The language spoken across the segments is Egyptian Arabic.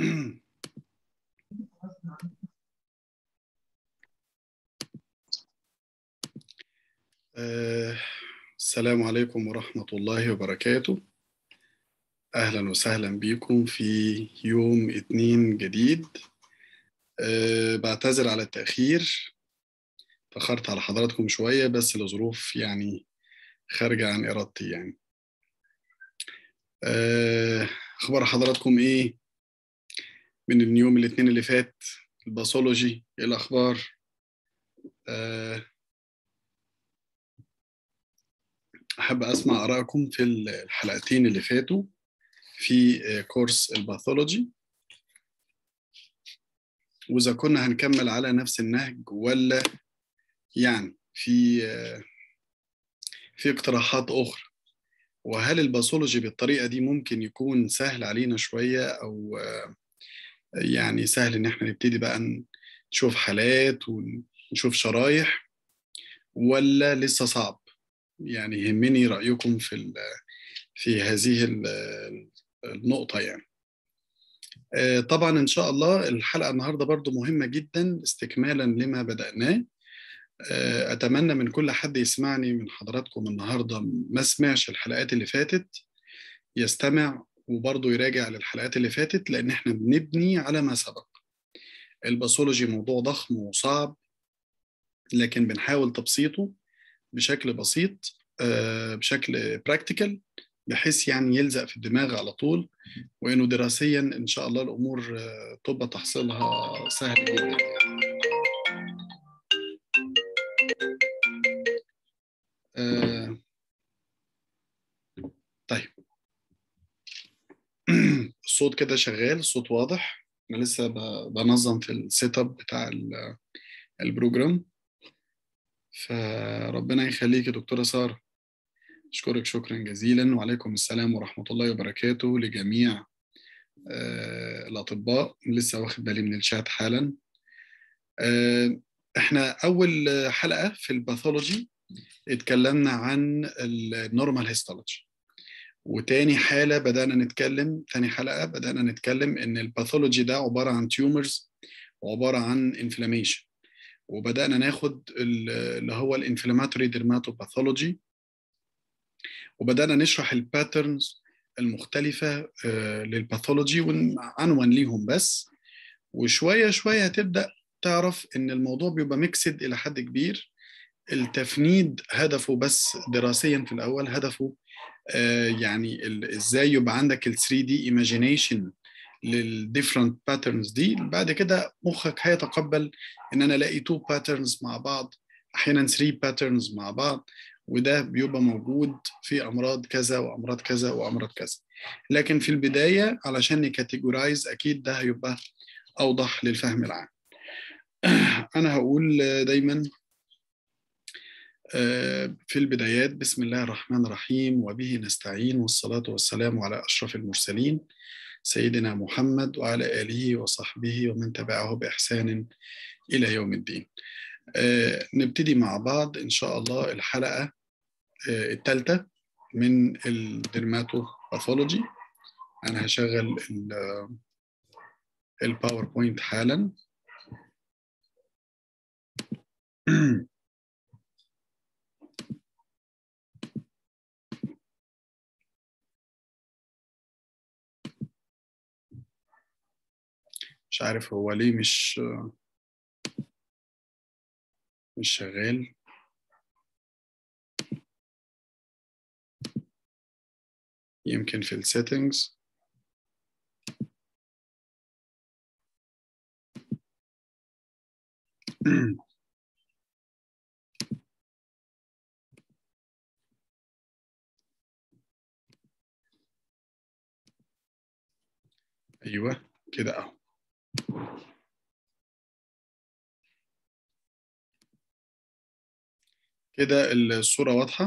آه، السلام عليكم ورحمة الله وبركاته أهلا وسهلا بكم في يوم اتنين جديد أه بعتذر على التأخير تأخرت على حضراتكم شوية بس لظروف يعني خارجة عن إرادتي يعني أه أخبار حضراتكم إيه من اليوم الاثنين اللي فات الباثولوجي إيه الأخبار أه أحب أسمع آرائكم في الحلقتين اللي فاتوا في كورس الباثولوجي وإذا كنا هنكمل على نفس النهج ولا يعني في في اقتراحات أخرى وهل الباثولوجي بالطريقة دي ممكن يكون سهل علينا شوية أو يعني سهل إن احنا نبتدي بقى نشوف حالات ونشوف شرايح ولا لسه صعب يعني يهمني رأيكم في في هذه النقطة يعني طبعا إن شاء الله الحلقة النهاردة برضو مهمة جدا استكمالا لما بدأناه أتمنى من كل حد يسمعني من حضراتكم النهاردة ما سمعش الحلقات اللي فاتت يستمع وبرضه يراجع للحلقات اللي فاتت لأن احنا بنبني على ما سبق الباثولوجي موضوع ضخم وصعب لكن بنحاول تبسيطه بشكل بسيط بشكل براكتيكال بحيث يعني يلزق في الدماغ على طول وانه دراسيا ان شاء الله الامور تبقى تحصيلها سهل جدا آه طيب الصوت كده شغال الصوت واضح انا لسه بنظم في السيت اب بتاع البروجرام فربنا يخليك يا دكتوره ساره أشكرك شكرا جزيلا وعليكم السلام ورحمة الله وبركاته لجميع آه الأطباء لسه واخد بالي من الشات حالا آه احنا أول حلقة في الباثولوجي اتكلمنا عن النورمال هيستولوجي وتاني حالة بدأنا نتكلم تاني حلقة بدأنا نتكلم إن الباثولوجي ده عبارة عن تيومرز وعبارة عن انفلاميشن وبدأنا ناخد اللي هو الانفلاماتوري ديرماتوباثولوجي وبدأنا نشرح الباترنز المختلفة للباثولوجي ونعنون ليهم بس وشوية شوية هتبدأ تعرف إن الموضوع بيبقى ميكسد إلى حد كبير التفنيد هدفه بس دراسيا في الأول هدفه يعني إزاي يبقى عندك ال 3 دي ايماجينيشن للديفرنت باترنز دي بعد كده مخك هيتقبل ان انا الاقي تو باترنز مع بعض احيانا 3 باترنز مع بعض وده بيبقى موجود في امراض كذا وامراض كذا وامراض كذا لكن في البدايه علشان نكاتيجورايز اكيد ده هيبقى اوضح للفهم العام انا هقول دايما في البدايات بسم الله الرحمن الرحيم وبه نستعين والصلاه والسلام على اشرف المرسلين سيدنا محمد وعلى اله وصحبه ومن تبعه باحسان الى يوم الدين نبتدي مع بعض ان شاء الله الحلقه الثالثة من الدرماتو باثولوجي أنا هشغل الباوربوينت حالا مش عارف هو ليه مش مش شغال يمكن في السيتنجز ايوه كده اهو كده الصورة واضحة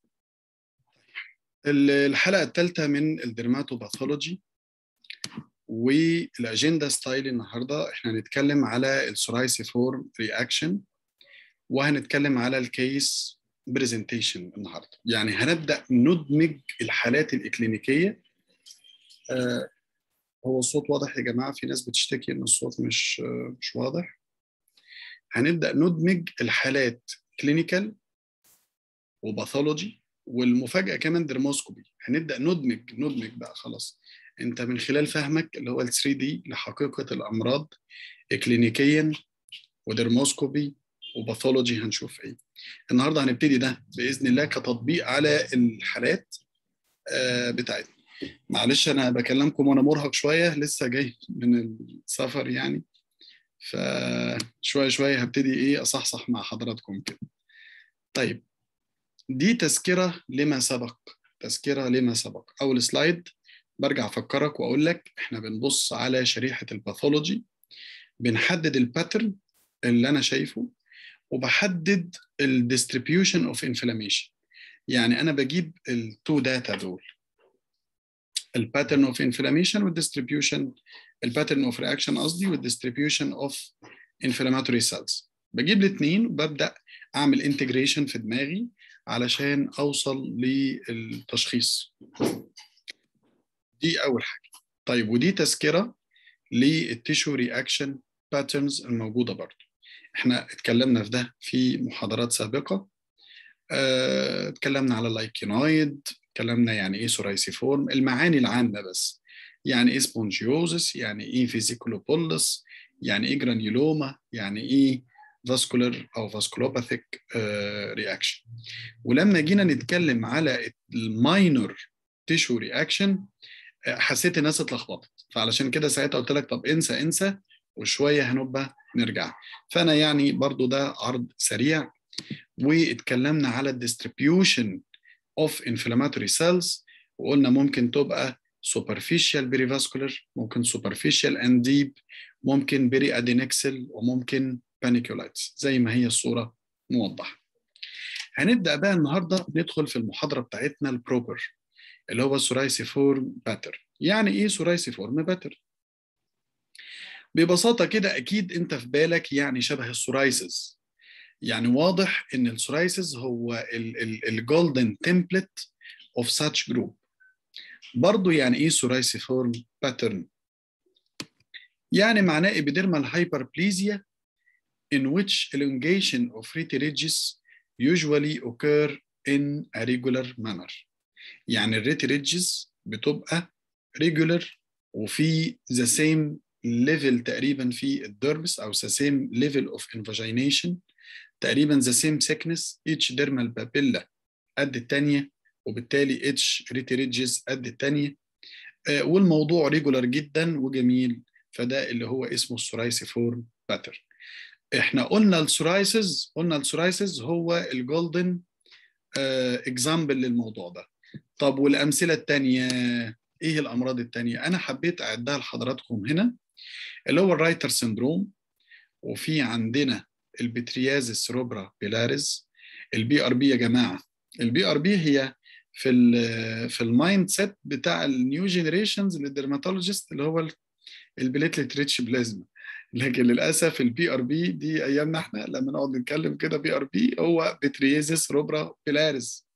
الحلقة الثالثة من الدرماتوباثولوجي والاجنده ستايل النهارده احنا هنتكلم على السورايسيفورم رياكشن وهنتكلم على الكيس برزنتيشن النهارده يعني هنبدا ندمج الحالات الاكلينيكيه آه هو الصوت واضح يا جماعه في ناس بتشتكي ان الصوت مش آه مش واضح هنبدا ندمج الحالات كلينيكال وباثولوجي والمفاجاه كمان درموسكوبي هنبدا ندمج ندمج بقى خلاص انت من خلال فهمك اللي هو ال 3 دي لحقيقه الامراض اكلينيكيا ودرموسكوبي وباثولوجي هنشوف ايه النهارده هنبتدي ده باذن الله كتطبيق على الحالات آه بتاعتنا معلش انا بكلمكم وانا مرهق شويه لسه جاي من السفر يعني فشويه شويه هبتدي ايه اصحصح مع حضراتكم كده طيب دي تذكره لما سبق تذكره لما سبق اول سلايد برجع افكرك واقول لك احنا بنبص على شريحه الباثولوجي بنحدد الباترن اللي انا شايفه وبحدد الديستريبيوشن اوف انفلاميشن يعني انا بجيب التو داتا دول الباترن اوف انفلاميشن والديستريبيوشن الباترن اوف رياكشن قصدي والديستريبيوشن اوف انفلاماتوري سيلز بجيب الاثنين وببدا اعمل انتجريشن في دماغي علشان اوصل للتشخيص دي اول حاجه طيب ودي تذكره للتيشو رياكشن باترنز الموجوده برضه احنا اتكلمنا في ده في محاضرات سابقه اه اتكلمنا على اللايكينويد اتكلمنا يعني ايه سورايسيفورم المعاني العامه بس يعني ايه سبونجيوزس يعني ايه فيزيكولوبولس يعني ايه جرانيولوما يعني ايه فاسكولار او فاسكولوباثيك رياكشن ولما جينا نتكلم على الماينور تيشو رياكشن حسيت الناس اتلخبطت فعلشان كده ساعتها قلت لك طب انسى انسى وشويه هنبقى نرجع فانا يعني برضو ده عرض سريع واتكلمنا على الديستريبيوشن اوف انفلاماتوري سيلز وقلنا ممكن تبقى superficial perivascular ممكن superficial and deep ممكن بيري ادينكسل وممكن بانيكولايتس زي ما هي الصوره موضحه هنبدا بقى النهارده ندخل في المحاضره بتاعتنا البروبر اللي هو السورايسيفورم باتر يعني ايه سورايسيفورم باتر ببساطه كده اكيد انت في بالك يعني شبه السورايسز يعني واضح ان السورايسز هو الجولدن تمبلت اوف ساتش جروب برضه يعني ايه سورايسيفورم باترن يعني معناه epidermal hyperplasia in which elongation of retiridges usually occur in a regular manner يعني الريتيريدجز بتبقى regular وفي the same level تقريبا في الدرمس او the same level of invagination تقريبا the same thickness each dermal papilla قد الثانيه وبالتالي اتش ريتيريدجز قد الثانيه آه والموضوع ريجولار جدا وجميل فده اللي هو اسمه السورايسيفورم باترن احنا قلنا السورايسز قلنا السورايسز هو الجولدن اكزامبل آه للموضوع ده طب والامثله الثانيه ايه الامراض الثانيه انا حبيت اعدها لحضراتكم هنا اللي هو الرايتر سندروم وفي عندنا البتريازيس روبرا بيلاريز البي ار بي يا جماعه البي ار بي هي في ال في المايند سيت بتاع النيو جنريشنز للدرماتولوجيست اللي هو البليتلت ريتش بلازما لكن للاسف البي ار بي دي ايامنا احنا لما نقعد نتكلم كده بي ار بي هو بتريازيس روبرا بيلاريز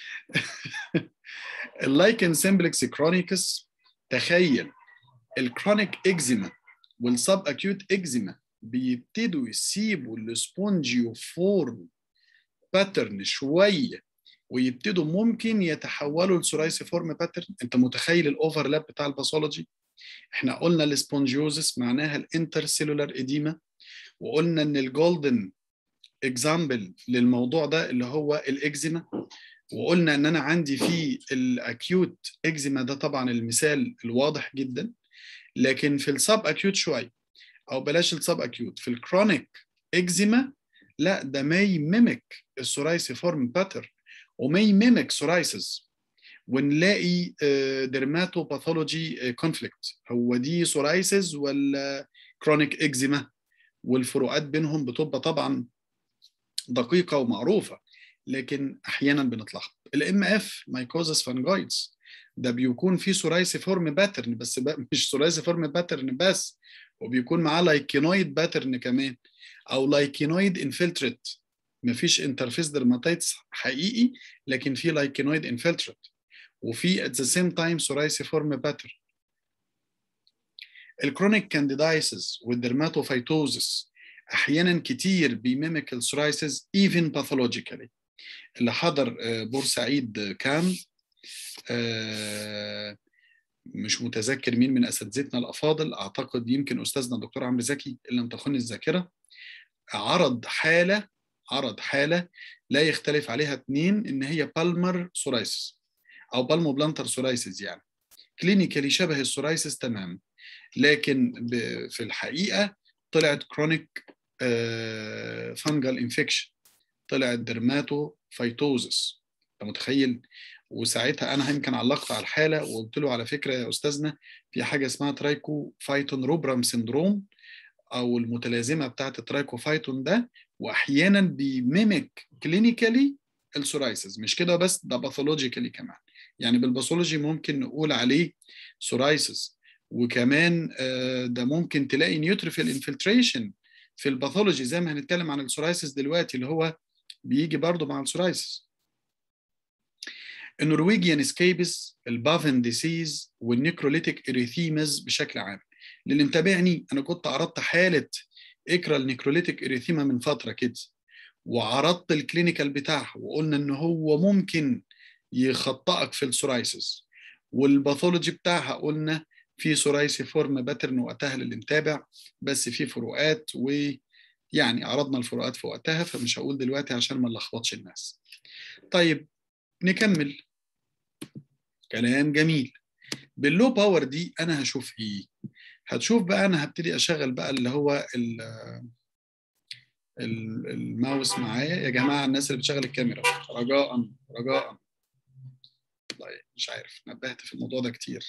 اللايكن سيمبلكس كرونيكس تخيل الكرونيك اكزيما والسب اكيوت اكزيما بيبتدوا يسيبوا السبونجيو فورم باترن شويه ويبتدوا ممكن يتحولوا لسورايسيفورم باترن انت متخيل الاوفرلاب بتاع الباثولوجي احنا قلنا السبونجيوزس معناها الانترسيلولار اديما وقلنا ان الجولدن اكزامبل للموضوع ده اللي هو الاكزيما وقلنا ان انا عندي في الاكيوت اكزيما ده طبعا المثال الواضح جدا لكن في السب اكيوت شويه او بلاش السب اكيوت في الكرونيك اكزيما لا ده ماي ميميك السورايسيفورم باتر وماي ميميك سورايسيس ونلاقي ديرماتوباثولوجي كونفليكت هو دي سورايسيس ولا كرونيك اكزيما والفروقات بينهم بتبقى طبعا دقيقه ومعروفه لكن احيانا بنتلخبط الام اف مايكوزس فانجايتس ده بيكون في سورايسي فورم باترن بس مش سورايسي فورم باترن بس وبيكون معاه لايكينويد باترن كمان او لايكينويد انفلتريت مفيش انترفيس درماتيتس حقيقي لكن في لايكينويد انفلتريت وفي at the same time psoriasiform pattern الكرونيك كانديدايسيس والدرماتوفيتوزس احيانا كتير بيميمك السورايسيس even pathologically اللي حضر بورسعيد كان مش متذكر مين من اساتذتنا الافاضل اعتقد يمكن استاذنا الدكتور عمرو زكي اللي لم تخن الذاكره عرض حاله عرض حاله لا يختلف عليها اثنين ان هي بالمر سورايسيس او بالمو بلانتر سورايسيس يعني كلينيكالي شبه السورايسيس تمام لكن في الحقيقه طلعت كرونيك فانجل انفكشن طلعت درماتو فيتوزس انت متخيل وساعتها انا يمكن علقت على الحاله وقلت له على فكره يا استاذنا في حاجه اسمها ترايكو فايتون روبرام سندروم او المتلازمه بتاعت الترايكو فايتون ده واحيانا بيميمك كلينيكالي السورايسيس مش كده بس ده باثولوجيكالي كمان يعني بالباثولوجي ممكن نقول عليه سورايسيس وكمان ده ممكن تلاقي نيوتروفيل انفلتريشن في الباثولوجي زي ما هنتكلم عن السورايسيس دلوقتي اللي هو بيجي برضه مع السورايسيس النرويجيان سكيبس البافن ديسيز والنيكروليتيك اريثيمز بشكل عام للي متابعني انا كنت عرضت حاله اكرا النيكروليتيك اريثيما من فتره كده وعرضت الكلينيكال بتاعها وقلنا ان هو ممكن يخطئك في السورايسيس والباثولوجي بتاعها قلنا في سورايسي فورم باترن وقتها للي متابع بس في فروقات ويعني عرضنا الفروقات في وقتها فمش هقول دلوقتي عشان ما نلخبطش الناس. طيب نكمل كلام جميل باللو باور دي انا هشوف ايه هتشوف بقى انا هبتدي اشغل بقى اللي هو الماوس معايا يا جماعه الناس اللي بتشغل الكاميرا رجاء رجاء طيب مش عارف نبهت في الموضوع ده كتير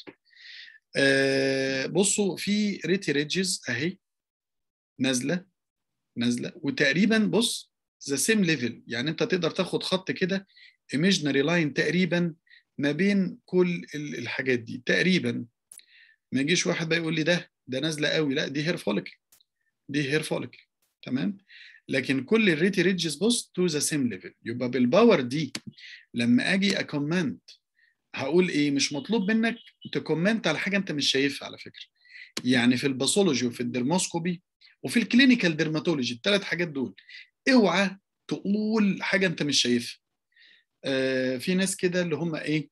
آه بصوا في ريتي ريدجز اهي نازله نازله وتقريبا بص ذا سيم ليفل يعني انت تقدر تاخد خط كده ايميجنري لاين تقريبا ما بين كل الحاجات دي تقريبا ما يجيش واحد بقى يقول لي ده ده نازله قوي لا دي هير فوليكل دي هير فوليكل تمام لكن كل الريتي ريدجز بص تو ذا سيم ليفل يبقى بالباور دي لما اجي اكومنت هقول ايه مش مطلوب منك تكومنت على حاجه انت مش شايفها على فكره يعني في الباثولوجي وفي الدرموسكوبي وفي الكلينيكال ديرماتولوجي الثلاث حاجات دول اوعى تقول حاجه انت مش شايفها آه في ناس كده اللي هم ايه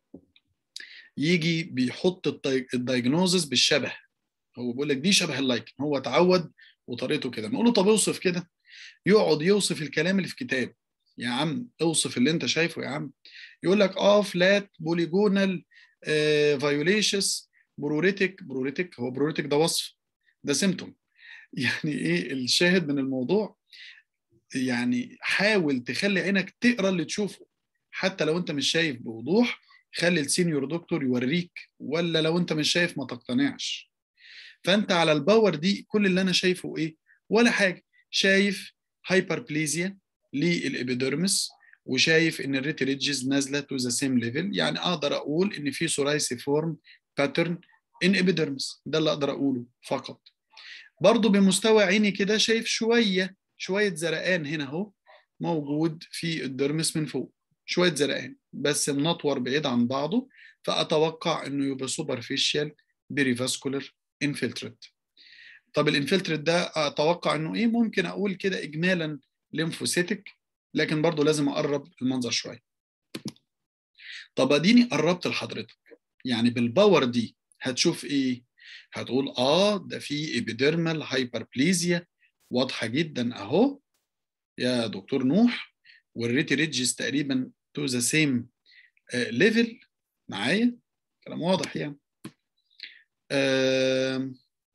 يجي بيحط الدايجنوزس بالشبه هو بيقول لك دي شبه اللايكن هو اتعود وطريقته كده نقول له طب اوصف كده يقعد يوصف الكلام اللي في كتاب يا عم اوصف اللي انت شايفه يا عم يقول لك اه فلات بوليجونال آه فايوليشس بروريتك بروريتك هو بروريتك ده وصف ده سيمتوم يعني ايه الشاهد من الموضوع يعني حاول تخلي عينك تقرا اللي تشوفه حتى لو انت مش شايف بوضوح خلي السينيور دكتور يوريك ولا لو انت مش شايف ما تقتنعش فانت على الباور دي كل اللي انا شايفه ايه ولا حاجه شايف هايبربليزيا للابيدرمس وشايف ان الريتريدجز نازله تو ذا سيم ليفل يعني اقدر اقول ان في سورايسي فورم باترن ان ابيدرمس ده اللي اقدر اقوله فقط برضه بمستوى عيني كده شايف شويه شويه زرقان هنا اهو موجود في الدرمس من فوق شويه زرقان بس منطور بعيد عن بعضه فاتوقع انه يبقى سوبرفيشال بيريفاسكولار انفلتريت طب الانفلتريت ده اتوقع انه ايه ممكن اقول كده اجمالا ليمفوسيتك لكن برضه لازم اقرب المنظر شويه طب اديني قربت لحضرتك يعني بالباور دي هتشوف ايه هتقول اه ده في ايبيديرمال هايبربليزيا واضحه جدا اهو يا دكتور نوح والريتي ريدجز تقريبا تو ذا سيم ليفل معايا كلام واضح يعني آه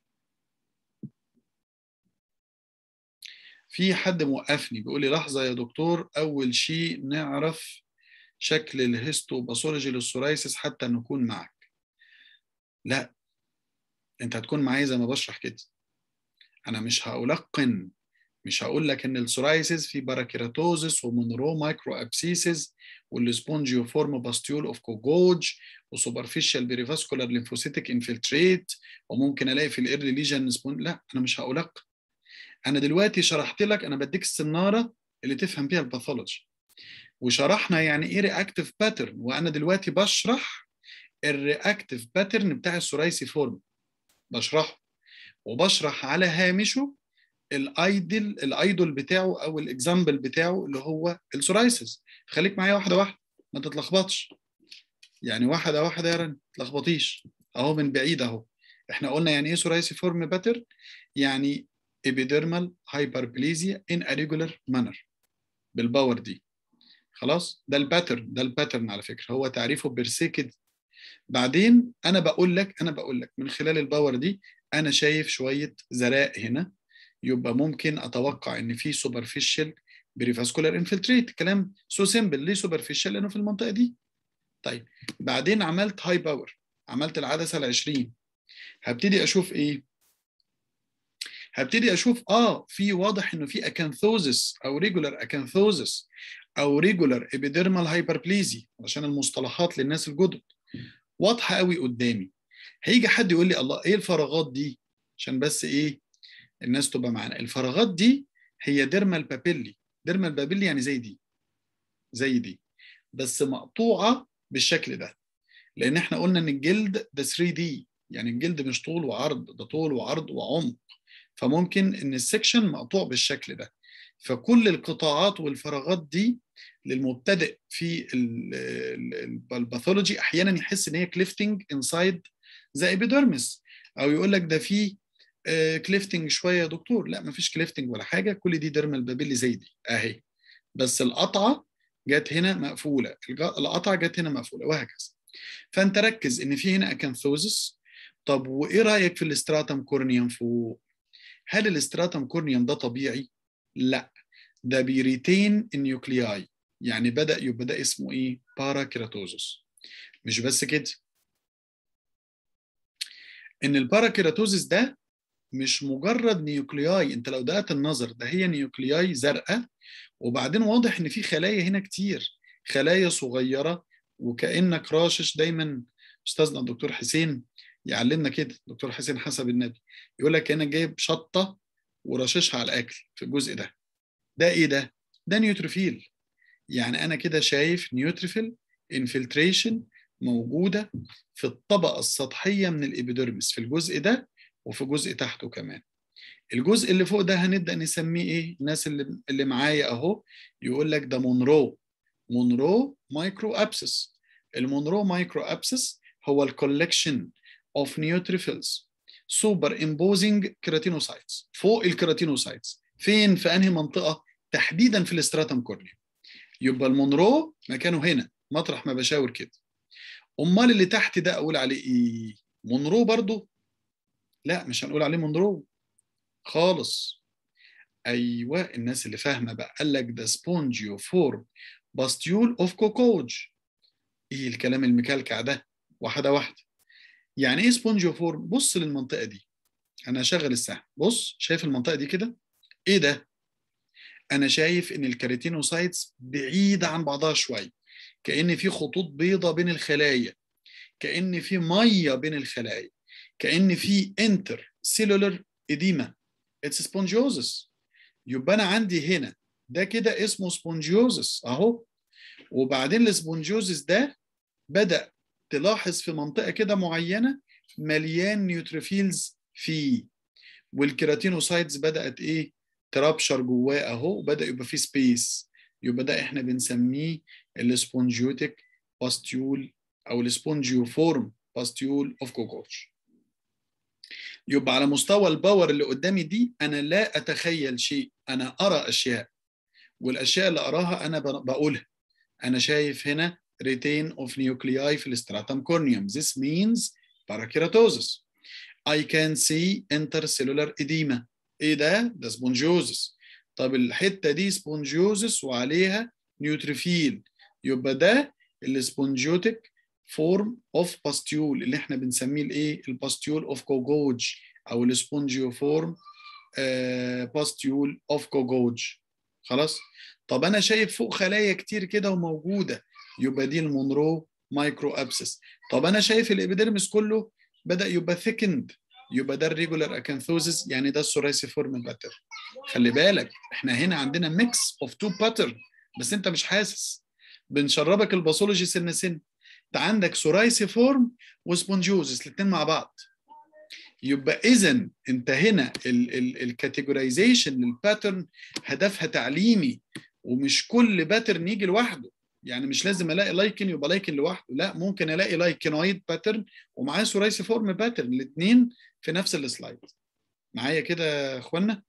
في حد موقفني بيقول لي لحظه يا دكتور اول شيء نعرف شكل الهيستوباثولوجي للسورايسيس حتى نكون معك لا انت هتكون معايا زي ما بشرح كده انا مش هألقن مش هقول لك ان السورايسيس في باراكيراتوزس ومونرو مايكرو ابسيسز والسبونجيو فورم باستيول اوف كوجوج وسوبرفيشال بيريفاسكولار ليمفوسيتك انفلتريت وممكن الاقي في الايرلي ليجن سبون لا انا مش هقول لك انا دلوقتي شرحت لك انا بديك السناره اللي تفهم بيها الباثولوجي وشرحنا يعني ايه رياكتيف باترن وانا دلوقتي بشرح الرياكتيف باترن بتاع السورايسي فورم بشرحه وبشرح على هامشه الايدل الايدول بتاعه او الاكزامبل بتاعه اللي هو السورايسيس خليك معايا واحده واحده ما تتلخبطش يعني واحده واحده يا رن ما تتلخبطيش اهو من بعيد اهو احنا قلنا يعني ايه سورايسي فورم باترن يعني epidermal hyperplasia in a regular manner بالباور دي خلاص ده الباترن ده الباترن على فكره هو تعريفه بيرسي كده بعدين انا بقول لك انا بقول لك من خلال الباور دي انا شايف شويه زراء هنا يبقى ممكن اتوقع ان في سوبرفيشال بريفاسكولار انفلتريت كلام سو سيمبل ليه سوبرفيشال لانه في المنطقه دي طيب بعدين عملت هاي باور عملت العدسه ال 20 هبتدي اشوف ايه هبتدي اشوف اه في واضح انه في اكانثوزس او ريجولار اكانثوزس او ريجولار ابيديرمال هايبربليزي عشان المصطلحات للناس الجدد واضحه قوي قدامي هيجي حد يقول لي الله ايه الفراغات دي عشان بس ايه الناس تبقى معانا الفراغات دي هي ديرمال بابيلي ديرمال بابيلي يعني زي دي زي دي بس مقطوعه بالشكل ده لان احنا قلنا ان الجلد ده 3 دي يعني الجلد مش طول وعرض ده طول وعرض وعمق فممكن ان السكشن مقطوع بالشكل ده فكل القطاعات والفراغات دي للمبتدئ في الباثولوجي احيانا يحس ان هي كليفتنج انسايد ذا ايبيديرمس او يقول لك ده في كليفتنج شويه يا دكتور لا مفيش كليفتنج ولا حاجه كل دي ديرمال بابيلي زي دي اهي بس القطعه جت هنا مقفوله القطعه جت هنا مقفوله وهكذا فانت ركز ان في هنا اكانثوزس طب وايه رايك في الاستراتم كورنيوم فوق هل الاستراتم كورنيوم ده طبيعي لا ده بيريتين النيوكلياي يعني بدا يبقى ده اسمه ايه باراكيراتوزس مش بس كده ان الباراكيراتوزس ده مش مجرد نيوكلياي انت لو دقت النظر ده هي نيوكلياي زرقاء وبعدين واضح ان في خلايا هنا كتير خلايا صغيره وكانك راشش دايما استاذنا الدكتور حسين يعلمنا كده دكتور حسين حسب النبي يقول لك انا جايب شطه ورششها على الاكل في الجزء ده ده ايه ده ده نيوتروفيل يعني انا كده شايف نيوتروفيل انفلتريشن موجوده في الطبقه السطحيه من الابيديرمس في الجزء ده وفي جزء تحته كمان الجزء اللي فوق ده هنبدا نسميه ايه الناس اللي اللي معايا اهو يقول لك ده مونرو مونرو مايكرو ابسس المونرو مايكرو ابسس هو الكولكشن of neutrophils superimposing keratinocytes فوق الكيراتينوسايتس فين في انهي منطقه تحديدا في الاستراتم كورنيوم يبقى المونرو مكانه هنا مطرح ما بشاور كده امال اللي تحت ده اقول عليه ايه مونرو برضو لا مش هنقول عليه مونرو خالص ايوه الناس اللي فاهمه بقى قال لك ده سبونجيو فورم باستيول اوف كوكوج ايه الكلام المكلكع ده واحده واحده يعني ايه سبونجيو فورم بص للمنطقه دي انا هشغل السهم بص شايف المنطقه دي كده ايه ده انا شايف ان الكاريتينوسايتس بعيده عن بعضها شويه كان في خطوط بيضاء بين الخلايا كان في ميه بين الخلايا كان في انتر سيلولر اديما اتس سبونجيوزس يبقى انا عندي هنا ده كده اسمه سبونجيوزس اهو وبعدين السبونجيوزس ده بدا تلاحظ في منطقه كده معينه مليان نيوتروفيلز فيه والكيراتينوسايتس بدات ايه ترابشر جواه اهو وبدا يبقى فيه سبيس يبقى ده احنا بنسميه السبونجيوتيك باستيول او السبونجيو فورم باستيول اوف كوكوتش يبقى على مستوى الباور اللي قدامي دي انا لا اتخيل شيء انا ارى اشياء والاشياء اللي اراها انا بقولها انا شايف هنا retain of nuclei في الستراتم كورنيوم this means parakeratosis I can see intercellular edema ايه ده ده سبونجيوزس طب الحته دي سبونجيوزس وعليها نيوتروفيل يبقى ده السبونجيوتيك فورم اوف باستيول اللي احنا بنسميه الايه الباستيول اوف كوجوج او السبونجيو فورم باستيول اوف كوجوج خلاص طب انا شايف فوق خلايا كتير كده وموجوده يبقى دي المونرو مايكرو ابسس طب انا شايف الابيديرمس كله بدا يبقى ثيكند يبقى ده الريجولار اكانثوزس يعني ده السورايسيفورم باترن خلي بالك احنا هنا عندنا ميكس اوف تو باترن بس انت مش حاسس بنشربك الباثولوجي سن سن انت عندك سورايسيفورم وسبونجيوزس الاثنين مع بعض يبقى اذا انت هنا الكاتيجورايزيشن للباترن هدفها تعليمي ومش كل باترن يجي لوحده يعني مش لازم الاقي لايكن يبقى لايكن لوحده لا ممكن الاقي لايكنويد باترن ومعاه سورايسيفورم باترن الاثنين في نفس السلايد معايا كده يا اخوانا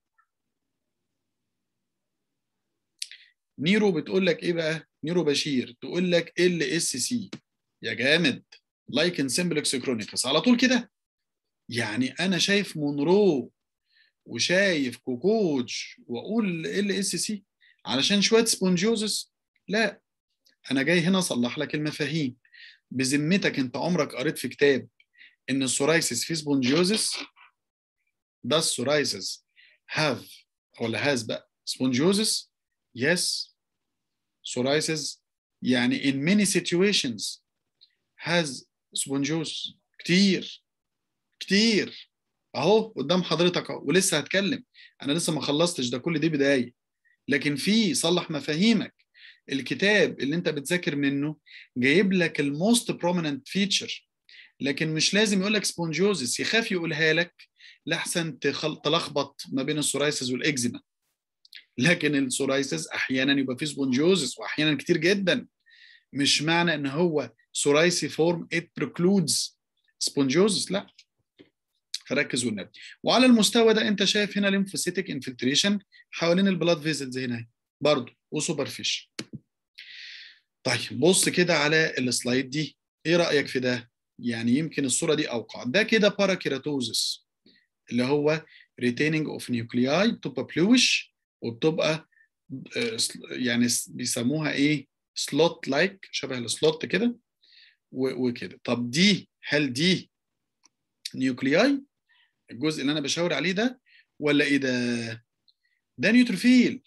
نيرو بتقول لك ايه بقى نيرو بشير تقول لك ال اس سي يا جامد لايكن سيمبلكس كرونيكس على طول كده يعني انا شايف مونرو وشايف كوكوج واقول ال اس سي علشان شويه سبونجيوزس لا انا جاي هنا اصلح لك المفاهيم بذمتك انت عمرك قريت في كتاب ان السورايسيس فيه سبونجيوزس ده السورايسيس هاف ولا هاز بقى سبونجيوزس yes psoriasis يعني in many situations has spongios كتير كتير اهو قدام حضرتك اهو ولسه هتكلم انا لسه ما خلصتش ده كل دي بدايه لكن في صلح مفاهيمك الكتاب اللي انت بتذاكر منه جايب لك الموست بروميننت فيتشر لكن مش لازم يقول لك سبونجيوزس يخاف يقولها لك لاحسن تلخبط ما بين السورايسيس والاكزيما لكن السورايسيس احيانا يبقى فيه سبونجيوزس واحيانا كتير جدا مش معنى ان هو سورايسي فورم ات بريكلودز سبونجيوزس لا فركز والنبي وعلى المستوى ده انت شايف هنا ليمفوسيتك انفلتريشن حوالين البلاد فيزلز هنا برضه وسوبر فيش طيب بص كده على السلايد دي ايه رايك في ده يعني يمكن الصوره دي اوقع ده كده باراكيراتوزس اللي هو retaining of nuclei بتبقى بلوش وبتبقى يعني بيسموها ايه سلوت لايك شبه السلوت كده وكده طب دي هل دي نيوكلياي الجزء اللي انا بشاور عليه ده ولا ايه ده ده نيوتروفيل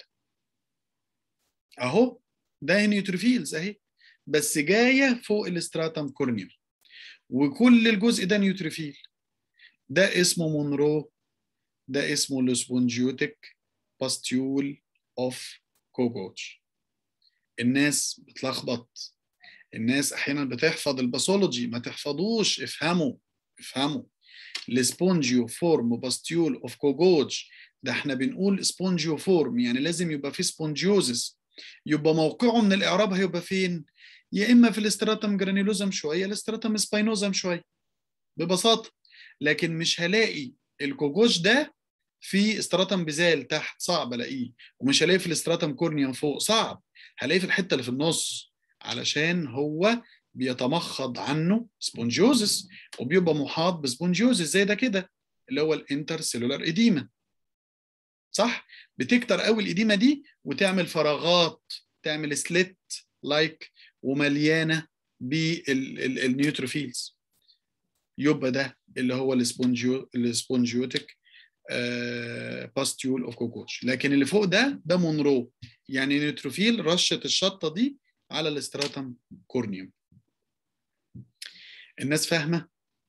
اهو ده نيوتروفيلز اهي بس جايه فوق الاستراتم كورنيوم وكل الجزء ده نيوتروفيل ده اسمه مونرو ده اسمه السبونجيوتيك باستيول اوف كوكوتش الناس بتلخبط الناس احيانا بتحفظ الباثولوجي ما تحفظوش افهموا افهموا السبونجيو فورم باستيول اوف كوجوج ده احنا بنقول سبونجيو فورم يعني لازم يبقى فيه سبونجيوزس يبقى موقعه من الاعراب هيبقى فين يا اما في الاستراتم جرانيلوزم شويه الاستراتم سباينوزم شويه ببساطه لكن مش هلاقي الكوجوج ده في استراتم بزال تحت صعب الاقيه ومش هلاقيه في الاستراتم كورنيوم فوق صعب هلاقيه في الحته اللي في النص علشان هو بيتمخض عنه سبونجيوزس وبيبقى محاط بسبونجيوزس زي ده كده اللي هو الانتر سيلولار اديما صح بتكتر قوي الاديمه دي وتعمل فراغات تعمل سليت لايك ومليانه بالنيوتروفيلز يبقى ده اللي هو السبونجيو السبونجيوتيك باستيول اوف كوكوتش لكن اللي فوق ده ده مونرو يعني نيوتروفيل رشه الشطه دي على الاستراتم كورنيوم الناس فاهمه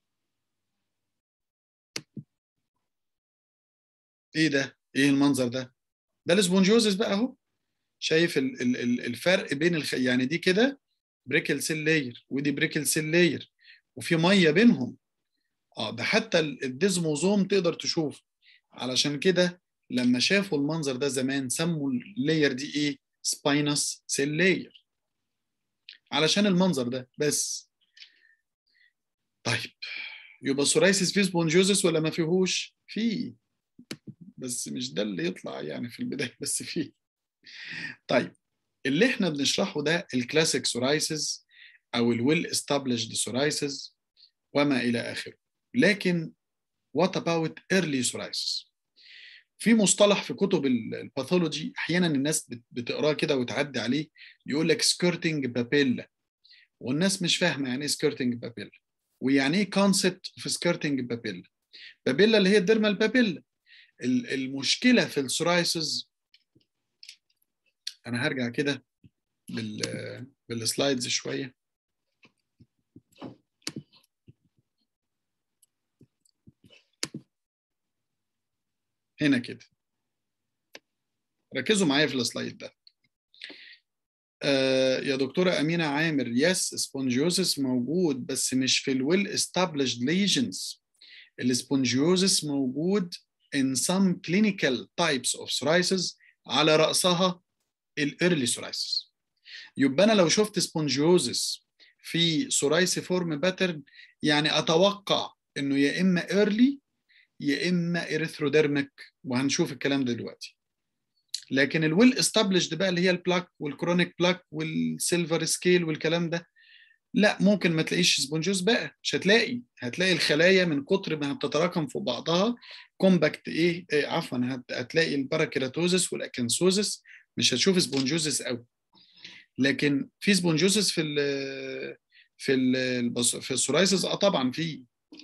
ايه ده ايه المنظر ده ده السبونجيوزس بقى اهو شايف ال ال ال الفرق بين الخ... يعني دي كده بريكل سيل لاير ودي بريكل سيل لاير وفي ميه بينهم اه ده حتى الديزموزوم تقدر تشوف علشان كده لما شافوا المنظر ده زمان سموا اللاير دي ايه سباينس سيل لاير علشان المنظر ده بس طيب يبقى سورايسيس فيه سبونجيوزس ولا ما فيهوش فيه بس مش ده اللي يطلع يعني في البدايه بس فيه طيب اللي احنا بنشرحه ده الكلاسيك سورايسيس او الويل استابليشد سورايسيس وما الى اخره لكن what about early psoriasis في مصطلح في كتب الباثولوجي احيانا الناس بتقراه كده وتعدي عليه يقول لك سكيرتنج بابيلا والناس مش فاهمه يعني ايه سكيرتنج بابيلا ويعني ايه كونسبت في سكيرتنج بابيلا بابيلا اللي هي الديرمال بابيلا المشكله في السورايسز انا هرجع كده بال بالسلايدز شويه هنا كده ركزوا معايا في السلايد ده آه يا دكتورة أمينة عامر يس سبونجيوزس موجود بس مش في الويل established lesions السبونجيوزس موجود in some clinical types of psoriasis على رأسها الايرلي psoriasis يبقى أنا لو شفت سبونجيوزس في سورايسي فورم باترن يعني أتوقع إنه يا إما ايرلي يا إما اريثروديرميك وهنشوف الكلام ده دلوقتي لكن الويل استابلشد بقى اللي هي البلاك والكرونيك بلاك والسيلفر سكيل والكلام ده لا ممكن ما تلاقيش سبونجوز بقى مش هتلاقي هتلاقي الخلايا من كتر ما بتتراكم فوق بعضها كومباكت ايه, إيه عفوا هتلاقي الباراكيراتوزس والاكنسوزس مش هتشوف سبونجوزس قوي لكن في سبونجوزس في ال في ال في السورايسس اه طبعا في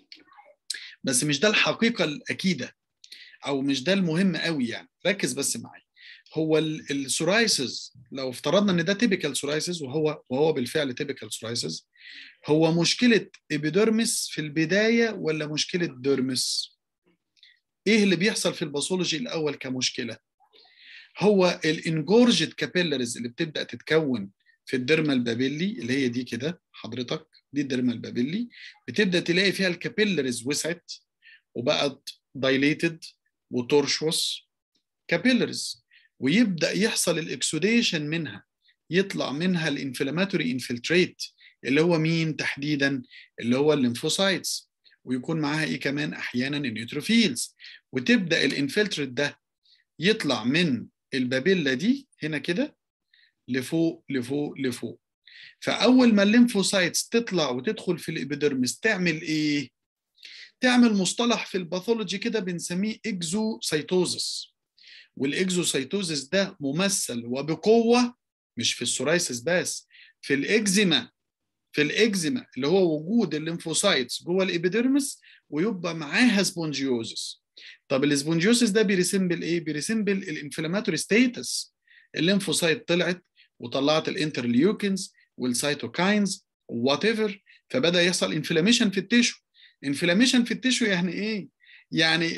بس مش ده الحقيقه الاكيده او مش ده المهم قوي يعني ركز بس معايا هو السورايسز لو افترضنا ان ده تيبيكال سورايسز وهو وهو بالفعل تيبيكال سورايسز هو مشكله ابيديرمس في البدايه ولا مشكله ديرمس ايه اللي بيحصل في الباثولوجي الاول كمشكله هو الانجورجد كابيلاريز اللي بتبدا تتكون في الديرمال بابيلي اللي هي دي كده حضرتك دي الديرمال بابيلي بتبدا تلاقي فيها الكابيلاريز وسعت وبقت دايليتد وتورشوس كابيلاريز ويبدا يحصل الاكسوديشن منها يطلع منها الانفلاماتوري انفلتريت اللي هو مين تحديدا اللي هو الليمفوسايتس ويكون معاها ايه كمان احيانا النيوتروفيلز وتبدا الانفلتريت ده يطلع من البابيلا دي هنا كده لفوق لفوق لفوق فاول ما الليمفوسايتس تطلع وتدخل في الابيدرمس تعمل ايه تعمل مصطلح في الباثولوجي كده بنسميه اكزوسايتوزس والاكزوسايتوزس ده ممثل وبقوه مش في السورايسس بس في الاكزيما في الاكزيما اللي هو وجود الليمفوسايتس جوه الابيديرمس ويبقى معاها سبونجيوزس طب السبونجيوزس ده بيرسمبل ايه بيرسمبل الانفلاماتوري ستيتس الليمفوسايت طلعت وطلعت الانترليوكينز والسيتوكاينز وات ايفر فبدا يحصل انفلاميشن في التيشو انفلاميشن في التيشو يعني ايه يعني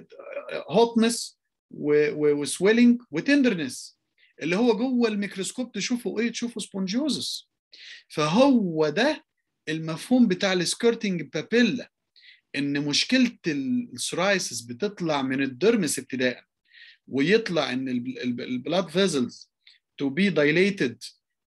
هوتنس وسويلنج وتندرنس اللي هو جوه الميكروسكوب تشوفه ايه تشوفه سبونجيوزس فهو ده المفهوم بتاع السكيرتنج بابيلا ان مشكله السرايسس بتطلع من الدرمس ابتداء ويطلع ان البلاد فيزلز تو بي دايليتد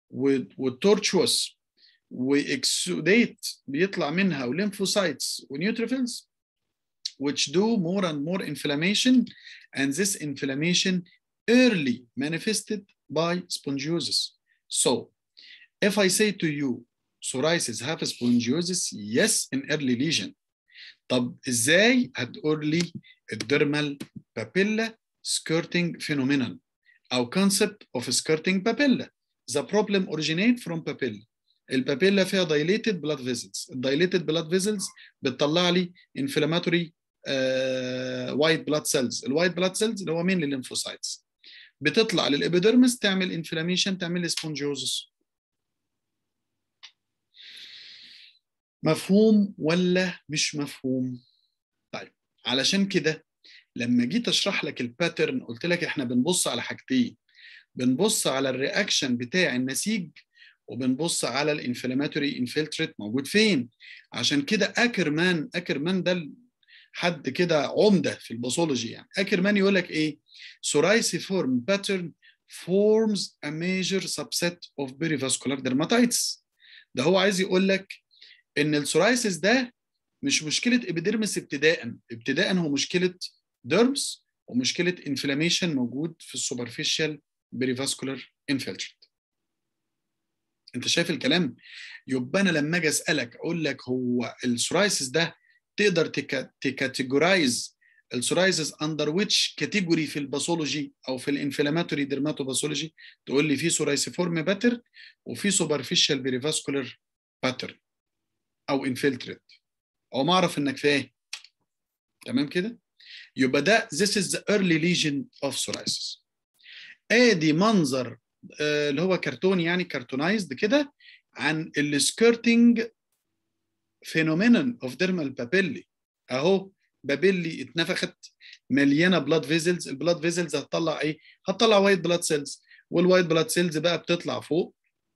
وتورتشوس واكسوديت بيطلع منها وليمفوسايتس ونيوتروفيلز which do more and more inflammation and this inflammation early manifested by spongiosis. So if I say to you psoriasis have spongiosis, yes in early lesion. طب ازاي هتقول لي الديرمال بابيلا skirting phenomenon او concept of skirting papilla. The problem originate from papilla. البابيلا فيها dilated blood vessels. الدايليتد blood vessels بتطلع لي inflammatory وايت بلاد سيلز الوايت بلاد سيلز اللي هو مين الليمفوسايتس بتطلع للابيدرمس تعمل انفلاميشن تعمل سبونجيوزس مفهوم ولا مش مفهوم طيب علشان كده لما جيت اشرح لك الباترن قلت لك احنا بنبص على حاجتين بنبص على الرياكشن بتاع النسيج وبنبص على الانفلاماتوري انفلتريت موجود فين عشان كده اكرمان اكرمان ده حد كده عمده في الباثولوجي يعني اكرمان يقول لك ايه psoriasiform pattern forms a major subset of perivascular dermatitis ده هو عايز يقول لك ان السورايسيس ده مش مشكله ابيديرمس ابتداء ابتداء هو مشكله ديرمس ومشكله انفلاميشن موجود في السوبرفيشال بريفاسكولار انفلتريت انت شايف الكلام يبقى انا لما اجي اسالك اقول لك هو السورايسيس ده تقدر تكاتيجورايز السورايسيس اندر ويتش كاتيجوري في الباثولوجي او في الانفلاماتوري ديرماتوباثولوجي تقول لي في سورايسيفورم باتر وفي سوبرفيشال بريفاسكولار باتر او انفلتريت او ما اعرف انك فاهم تمام كده يبقى ده this is the early lesion of psoriasis ادي منظر آه اللي هو كرتون يعني كرتونايزد كده عن السكيرتنج فينومينون اوف ديرمال بابيلي اهو بابيلي اتنفخت مليانه بلاد فيزلز البلاد فيزلز هتطلع ايه هتطلع وايت بلاد سيلز والوايت بلاد سيلز بقى بتطلع فوق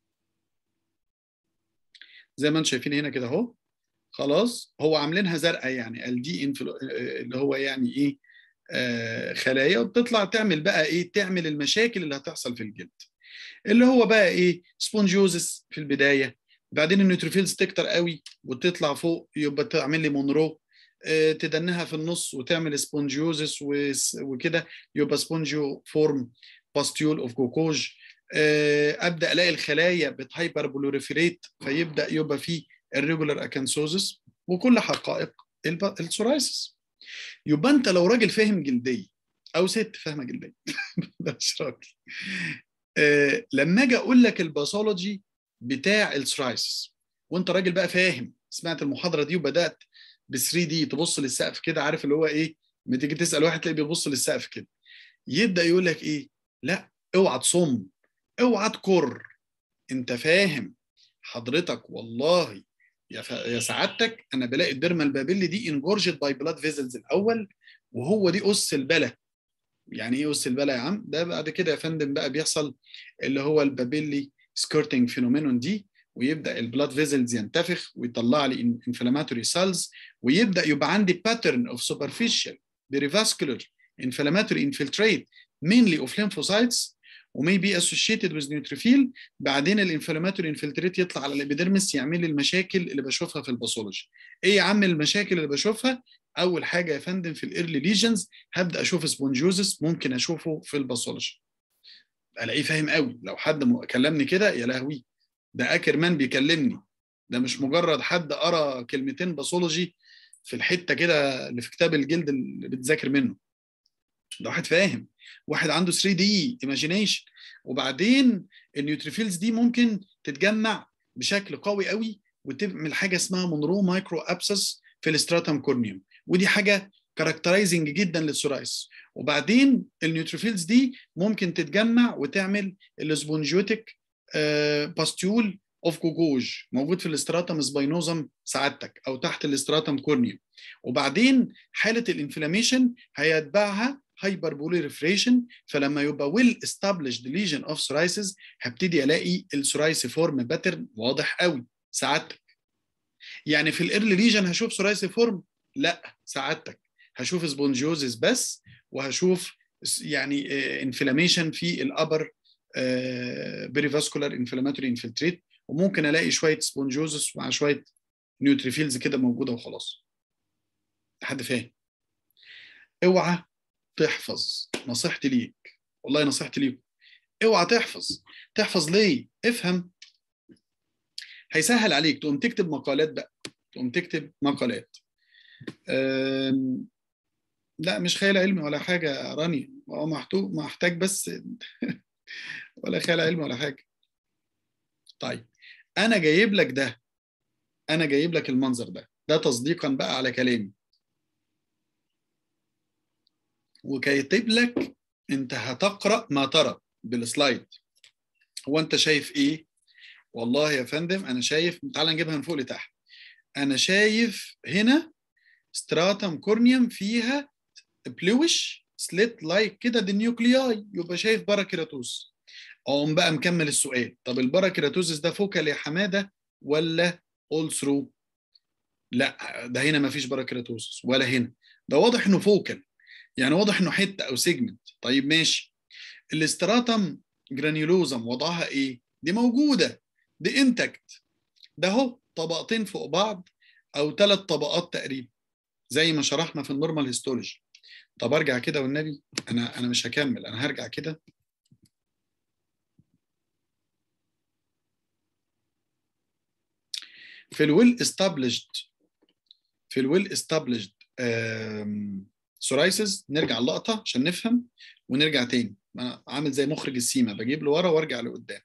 زي ما انتم شايفين هنا كده اهو خلاص هو عاملينها زرقاء يعني الدي انفلو... اللي هو يعني ايه آه خلايا وبتطلع تعمل بقى ايه تعمل المشاكل اللي هتحصل في الجلد اللي هو بقى ايه سبونجيوزس في البدايه بعدين النيوتروفيلز تكتر قوي وتطلع فوق يبقى تعمل لي مونرو آه تدنها في النص وتعمل سبونجيوزس وكده يبقى سبونجيو فورم باستيول اوف جوكوج آه ابدا الاقي الخلايا بتهايبر بلوريفيريت فيبدا يبقى فيه الريجولار اكانسوزس وكل حقائق السورايسس يبقى انت لو راجل فاهم جلديه او ست فاهمه جلديه ده مش راجل آه لما اجي اقول لك الباثولوجي بتاع السورايسس وانت راجل بقى فاهم سمعت المحاضره دي وبدات ب 3 دي تبص للسقف كده عارف اللي هو ايه لما تيجي تسال واحد تلاقيه بيبص للسقف كده يبدا يقول لك ايه لا اوعى تصم اوعى تكر انت فاهم حضرتك والله يا, ف... يا سعادتك انا بلاقي الديرما البابيلي دي انجورجد باي بلاد فيزلز الاول وهو دي اس البلا يعني ايه اس البلا يا عم ده بعد كده يا فندم بقى بيحصل اللي هو البابيلي سكيرتنج فينومينون دي ويبدا البلاد فيزلز ينتفخ ويطلع لي انفلاماتوري سيلز ويبدا يبقى عندي باترن اوف سوبرفيشال بيريفاسكولار انفلاماتوري انفلتريت mainly of lymphocytes ومي بي associated with neutrophil بعدين الانفلاماتوري انفلتريت يطلع على الابيدرمس يعمل لي المشاكل اللي بشوفها في الباثولوجي ايه يا عم المشاكل اللي بشوفها اول حاجه يا فندم في الايرلي ليجنز هبدا اشوف سبونجوزس ممكن اشوفه في الباثولوجي الاقيه فاهم قوي لو حد كلمني كده يا لهوي ده اكر مان بيكلمني ده مش مجرد حد قرا كلمتين باثولوجي في الحته كده اللي في كتاب الجلد اللي بتذاكر منه ده واحد فاهم واحد عنده 3 دي ايماجينيشن وبعدين النيوتريفيلز دي ممكن تتجمع بشكل قوي قوي وتعمل حاجه اسمها مونرو مايكرو ابسس في الاستراتم كورنيوم ودي حاجه كاركترايزنج جدا للسورايس وبعدين النيوتروفيلز دي ممكن تتجمع وتعمل السبونجيوتيك باستيول اوف جوجوج موجود في الاستراتم سباينوزم سعادتك او تحت الاستراتم كورنيوم وبعدين حاله الانفلاميشن هيتبعها هايبر بوليريفريشن فلما يبقى ويل استابليشد ليجن اوف سورايسيس هبتدي الاقي السورايسيفورم باترن واضح قوي سعادتك يعني في الايرلي ليجن هشوف سورايسيفورم لا سعادتك هشوف سبونجيوزيس بس وهشوف يعني انفلاميشن في الابر بيريفاسكولار انفلاماتوري انفلتريت وممكن الاقي شويه سبونجيوزيس مع شويه نيوتريفيلز كده موجوده وخلاص حد فاهم اوعى تحفظ نصيحتي ليك والله نصيحتي ليك اوعى تحفظ تحفظ ليه افهم هيسهل عليك تقوم تكتب مقالات بقى تقوم تكتب مقالات لا مش خيال علمي ولا حاجه يا راني هو محتاج بس ولا خيال علمي ولا حاجه طيب انا جايب لك ده انا جايب لك المنظر ده ده تصديقا بقى على كلامي وكاتب لك انت هتقرا ما ترى بالسلايد هو انت شايف ايه والله يا فندم انا شايف تعال نجيبها من فوق لتحت انا شايف هنا ستراتم كورنيوم فيها بلوش سليت لايك كده دي نيوكلياي يبقى شايف باراكيراتوز اقوم بقى مكمل السؤال طب الباراكيراتوزس ده فوكال يا حماده ولا اول ثرو لا ده هنا ما فيش باراكيراتوزس ولا هنا ده واضح انه فوكال يعني واضح انه حته او سيجمنت طيب ماشي الاستراتم جرانيولوزم وضعها ايه دي موجوده دي انتكت ده اهو طبقتين فوق بعض او ثلاث طبقات تقريبا زي ما شرحنا في النورمال هيستولوجي طب ارجع كده والنبي انا انا مش هكمل انا هرجع كده في الويل استابليشد في الويل استابليشد سورايسز نرجع اللقطه عشان نفهم ونرجع تاني انا عامل زي مخرج السيما بجيب لورا وارجع لقدام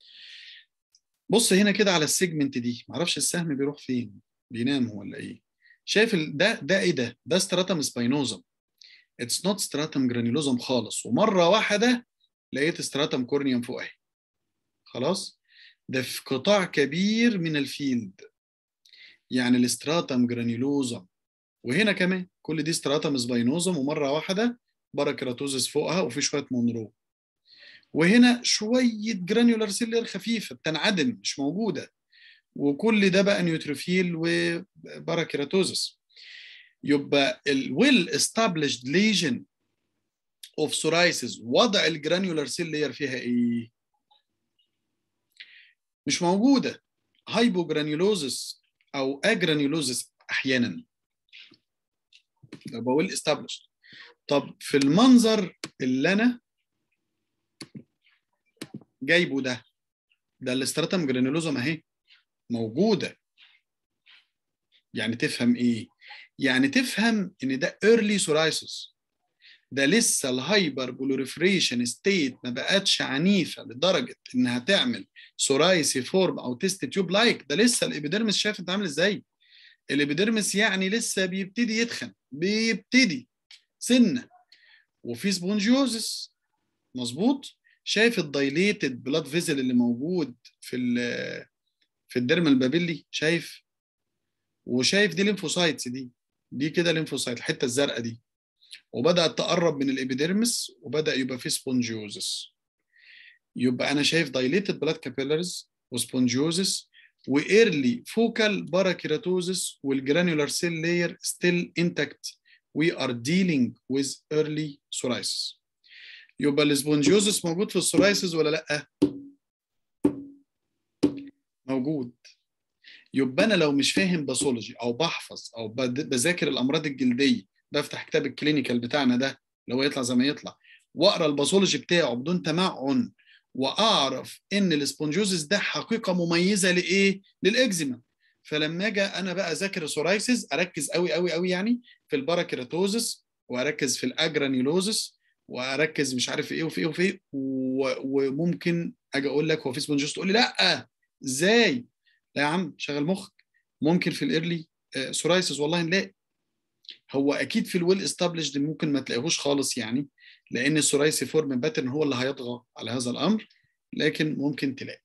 بص هنا كده على السيجمنت دي معرفش السهم بيروح فين بينام هو ولا ايه شايف ده ده ايه ده ده ستراتم سباينوزم اتس نوت ستراتم جرانيولوزم خالص ومره واحده لقيت ستراتم كورنيوم فوق اهي خلاص ده في قطاع كبير من الفيلد يعني الاستراتم جرانيولوزم وهنا كمان كل دي ستراتم سباينوزم ومره واحده باراكيراتوزس فوقها وفي شويه مونرو وهنا شويه جرانيولار سيلر خفيفه بتنعدم مش موجوده وكل ده بقى نيوتروفيل وباراكيراتوزس يبقى الويل استابليشد ليجن اوف سورايسيس وضع الجرانيولار سيل لير فيها ايه؟ مش موجوده هايبوجرانيولوزس او اجرانيولوزس احيانا يبقى ويل استابليشد طب في المنظر اللي انا جايبه ده ده الاستراتم جرانيولوزم اهي موجوده يعني تفهم ايه يعني تفهم ان ده early psoriasis ده لسه الهايبر بولوريفريشن ستيت ما بقتش عنيفه لدرجه انها تعمل سورايسي فورم او تيست تيوب لايك ده لسه الابيديرمس شايف انت عامل ازاي الابيديرمس يعني لسه بيبتدي يتخن بيبتدي سنه وفي سبونجيوزس مظبوط شايف الدايليتد بلاد فيزل اللي موجود في في الديرم البابيلي شايف وشايف دي ليمفوسايتس دي دي كده ليمفوسايت الحته الزرقاء دي وبدات تقرب من الابيديرمس وبدا يبقى في سبونجيوزس يبقى انا شايف دايليتد بلاد كابيلاريز وسبونجيوزس وايرلي فوكال باراكيراتوزس والجرانيولار سيل لاير ستيل انتاكت we are dealing with early psoriasis يبقى السبونجيوزس موجود في السورايسيس ولا لا موجود يبقى انا لو مش فاهم باثولوجي او بحفظ او بذاكر الامراض الجلديه بفتح كتاب الكلينيكال بتاعنا ده اللي هو يطلع زي ما يطلع واقرا الباثولوجي بتاعه بدون تمعن واعرف ان السبونجيوزس ده حقيقه مميزه لايه للاكزيما فلما اجي انا بقى اذاكر السورايسيس اركز قوي قوي قوي يعني في الباراكيراتوزس واركز في الاجرانيولوزس واركز مش عارف ايه وفي ايه وفي ايه وممكن اجي اقول لك هو في سبونجيوزس تقول لي لا ازاي لا يا عم شغل مخك ممكن في الايرلي سورايسيس والله نلاقي هو اكيد في الويل استابليشد ممكن ما تلاقيهوش خالص يعني لان السورايسي فورم باترن هو اللي هيطغى على هذا الامر لكن ممكن تلاقي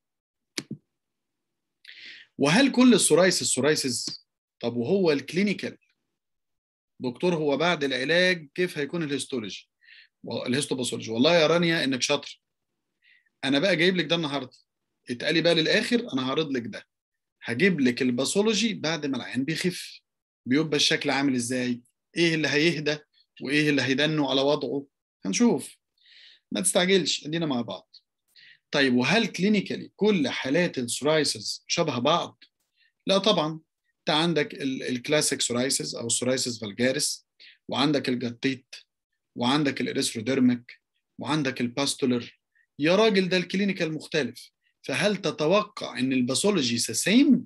وهل كل السورايسيس سورايسيس طب وهو الكلينيكال دكتور هو بعد العلاج كيف هيكون الهيستولوجي الهيستوباثولوجي والله يا رانيا انك شاطر انا بقى جايب لك ده النهارده اتقالي بقى للاخر انا هعرض لك ده هجيب لك الباثولوجي بعد ما العيان بيخف بيبقى الشكل عامل ازاي ايه اللي هيهدى وايه اللي هيدنوا على وضعه هنشوف ما تستعجلش ادينا مع بعض طيب وهل كلينيكالي كل حالات السورايسيس شبه بعض لا طبعا انت عندك الكلاسيك سورايسيس او السورايسيس فالجاريس وعندك الجاتيت وعندك الاريثروديرميك وعندك الباستولر يا راجل ده الكلينيكال مختلف فهل تتوقع ان الباثولوجي سيم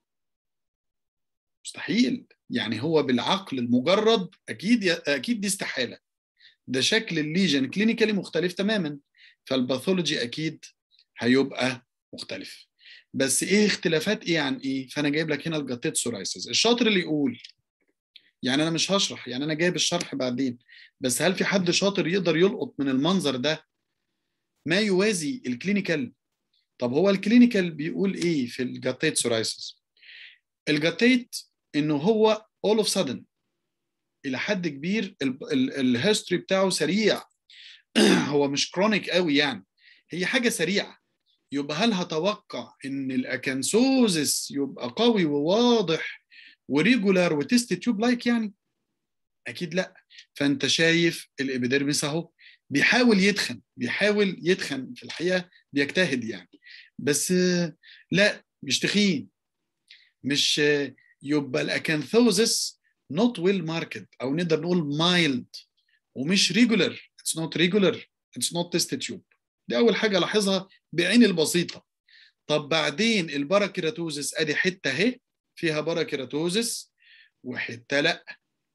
مستحيل يعني هو بالعقل المجرد اكيد اكيد دي استحاله ده شكل الليجن كلينيكالي مختلف تماما فالباثولوجي اكيد هيبقى مختلف بس ايه اختلافات ايه عن ايه فانا جايب لك هنا الجاتيت سورايسيس الشاطر اللي يقول يعني انا مش هشرح يعني انا جايب الشرح بعدين بس هل في حد شاطر يقدر يلقط من المنظر ده ما يوازي الكلينيكال طب هو الكلينيكال بيقول ايه في الجاتيت سورايسيس الجاتيت انه هو all of sudden الى حد كبير الهيستوري بتاعه سريع هو مش كرونيك قوي يعني هي حاجه سريعه يبقى هل هتوقع ان الاكانسوزس يبقى قوي وواضح وريجولار وتيست تيوب لايك يعني اكيد لا فانت شايف الابيديرمس اهو بيحاول يتخن بيحاول يتخن في الحقيقه بيجتهد يعني بس لا مش تخين مش يبقى الاكانثوزس not well marked او نقدر نقول mild ومش regular it's not regular it's not test tube دي اول حاجه لاحظها بعين البسيطه طب بعدين الباراكيراتوزس ادي حته اهي فيها باراكيراتوزس وحته لا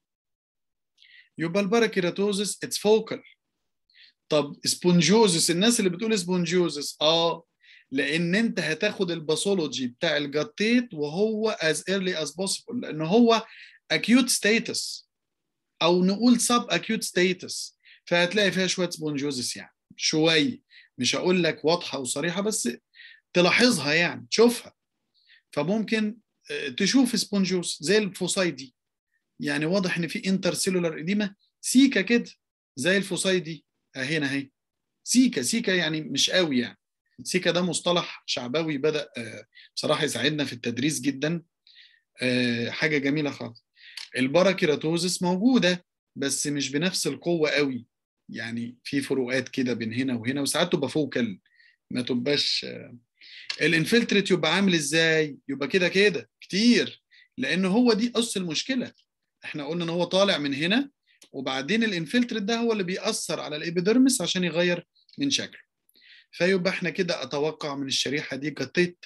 يبقى الباراكيراتوزس اتس فوكال طب سبونجوزس الناس اللي بتقول سبونجوزس اه لان انت هتاخد الباثولوجي بتاع الجاتيت وهو as early as possible لان هو acute status او نقول سب اكيوت ستيتس فهتلاقي فيها شويه سبونجوزس يعني شويه مش هقول لك واضحه وصريحه بس تلاحظها يعني تشوفها فممكن تشوف سبونجوز زي الفوساي دي يعني واضح ان في انترسيلولار اديمه سيكا كده زي الفوساي دي هنا اهي سيكا سيكا يعني مش قوي يعني سيكا ده مصطلح شعبوي بدا بصراحه يساعدنا في التدريس جدا حاجه جميله خالص الباراكيراتوزس موجوده بس مش بنفس القوه قوي يعني في فروقات كده بين هنا وهنا وساعات تبقى فوكال ما تبقاش الانفلتريت يبقى عامل ازاي يبقى كده كده كتير لان هو دي قص المشكله احنا قلنا ان هو طالع من هنا وبعدين الانفلتريت ده هو اللي بيأثر على الابيدرمس عشان يغير من شكله فيبقى احنا كده اتوقع من الشريحه دي غطيت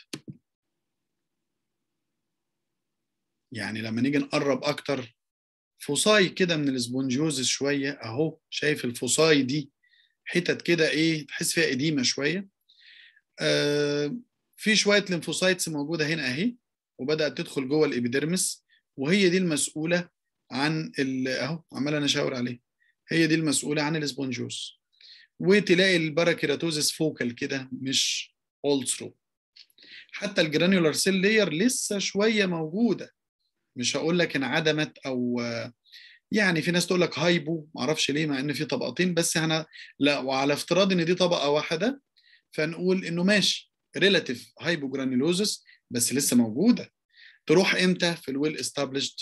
يعني لما نيجي نقرب اكتر فصاي كده من الاسبونجوزس شويه اهو شايف الفصاي دي حتت كده ايه تحس فيها قديمه شويه آه في شويه ليمفوسايتس موجوده هنا اهي وبدات تدخل جوه الابيدرمس وهي دي المسؤوله عن اهو عمال انا اشاور عليه هي دي المسؤوله عن الاسبونجوز وتلاقي الباراكيراتوزس فوكال كده مش اول ثرو حتى الجرانيولار سيل لير لسه شويه موجوده مش هقول لك انعدمت او يعني في ناس تقول لك هايبو معرفش ليه مع ان في طبقتين بس احنا لا وعلى افتراض ان دي طبقه واحده فنقول انه ماشي ريلاتيف هايبوجرانيولوزس بس لسه موجوده تروح امتى في الويل استابليشد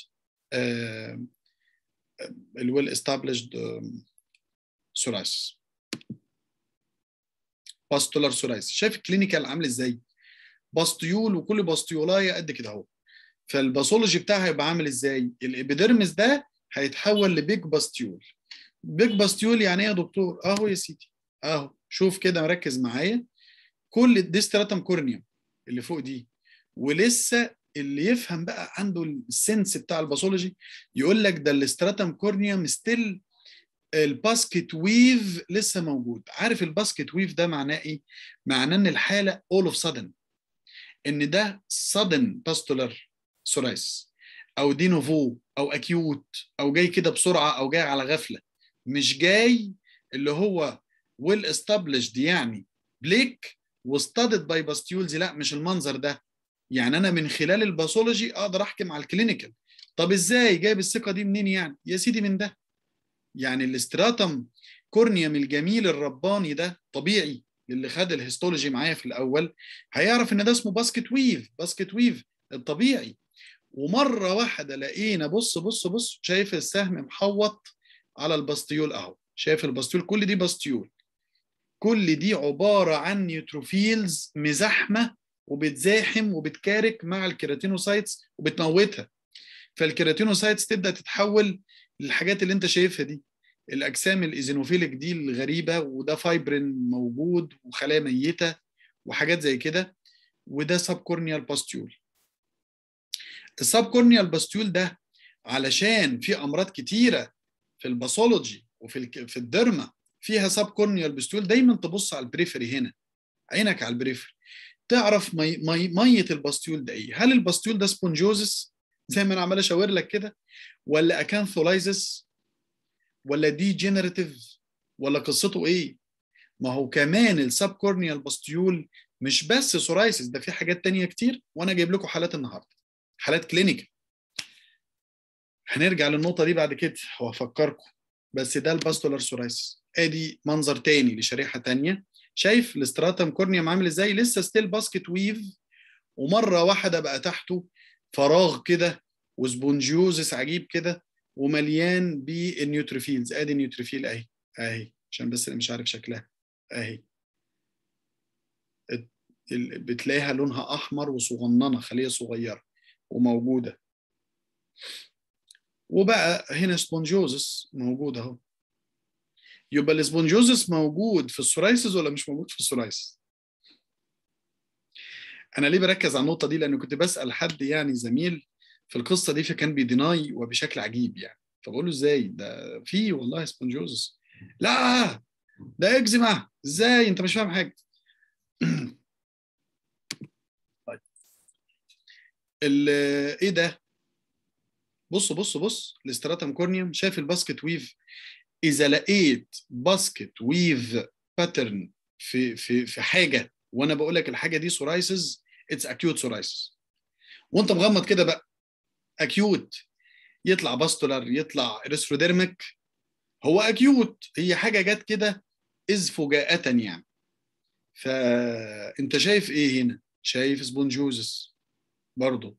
الويل استابليشد سورايس باستولار سورايس شايف الكلينيكال عامل ازاي باستيول وكل باستيولايه قد كده اهو فالباثولوجي بتاعها هيبقى عامل ازاي الابيدرمس ده هيتحول لبيج باستيول بيج باستيول يعني ايه يا دكتور اهو يا سيدي اهو شوف كده مركز معايا كل الديستراتم كورنيوم اللي فوق دي ولسه اللي يفهم بقى عنده السنس بتاع الباثولوجي يقول لك ده الاستراتم كورنيوم ستيل الباسكت ويف لسه موجود عارف الباسكت ويف ده معناه ايه معناه ان الحاله اول اوف sudden ان ده sudden باستولار سورايس او دي نوفو او اكيوت او جاي كده بسرعه او جاي على غفله مش جاي اللي هو ويل استابليشد يعني بليك وستادد باي باستيولز لا مش المنظر ده يعني انا من خلال الباثولوجي اقدر احكم على الكلينيكال طب ازاي جايب الثقه دي منين يعني يا سيدي من ده يعني الاستراتم كورنيوم الجميل الرباني ده طبيعي اللي خد الهيستولوجي معايا في الاول هيعرف ان ده اسمه باسكت ويف باسكت ويف الطبيعي ومره واحده لقينا بص بص بص شايف السهم محوط على الباستيول اهو شايف الباستيول كل دي باستيول كل دي عباره عن نيوتروفيلز مزاحمه وبتزاحم وبتكارك مع الكيراتينوسايتس وبتموتها فالكيراتينوسايتس تبدا تتحول للحاجات اللي انت شايفها دي الاجسام الايزينوفيليك دي الغريبه وده فايبرين موجود وخلايا ميته وحاجات زي كده وده سب كورنيال باستيول السب كورنيال باستيول ده علشان في امراض كتيره في الباثولوجي وفي في الدرما فيها سب كورنيال باستيول دايما تبص على البريفري هنا عينك على البريفري تعرف مي مي ميه الباستيول ده ايه هل الباستيول ده سبونجوزس زي ما انا عمال اشاور لك كده ولا اكانثولايزس ولا دي جينيراتيف ولا قصته ايه ما هو كمان السب كورنيال باستيول مش بس سورايسيس ده في حاجات تانية كتير وانا جايب لكم حالات النهارده حالات كلينيكال هنرجع للنقطة دي بعد كده وهفكركم بس ده الباستولار سورايسيس ادي منظر تاني لشريحة تانية شايف الاستراتم كورنيوم عامل ازاي لسه ستيل باسكت ويف ومرة واحدة بقى تحته فراغ كده وسبونجيوزس عجيب كده ومليان بالنيوتروفيلز ادي النيوتروفيل اهي اهي عشان بس اللي مش عارف شكلها اهي بتلاقيها لونها احمر وصغننه خليه صغيره وموجوده وبقى هنا سبونجوزس موجود اهو يبقى السبونجوزس موجود في السورايسز ولا مش موجود في السورايسز انا ليه بركز على النقطه دي لان كنت بسال حد يعني زميل في القصه دي فكان بيديناي وبشكل عجيب يعني فبقول له ازاي ده في والله سبونجوزس لا ده اكزيما ازاي انت مش فاهم حاجه طيب ايه ده بص بص بص الاستراتم كورنيوم شايف الباسكت ويف اذا لقيت باسكت ويف باترن في في في حاجه وانا بقول لك الحاجه دي سورايسز اتس اكيوت سورايسز وانت مغمض كده بقى اكيوت يطلع باستولار يطلع اريثروديرميك هو اكيوت هي حاجه جت كده اذ فجاءه يعني فانت شايف ايه هنا شايف سبونجوزس برضه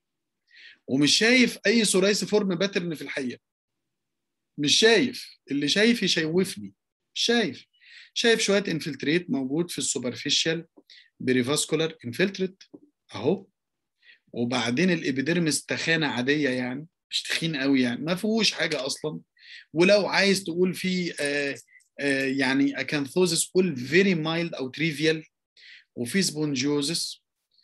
ومش شايف اي سورايس فورم باترن في الحقيقه مش شايف اللي شايف يشوفني مش شايف شايف شويه انفلتريت موجود في السوبرفيشال بريفاسكولار انفلتريت اهو وبعدين الابيديرمس تخانه عاديه يعني مش تخين قوي يعني ما فيهوش حاجه اصلا ولو عايز تقول في آه آه يعني اكانثوزس قول فيري مايلد او تريفيال وفي سبونجوزس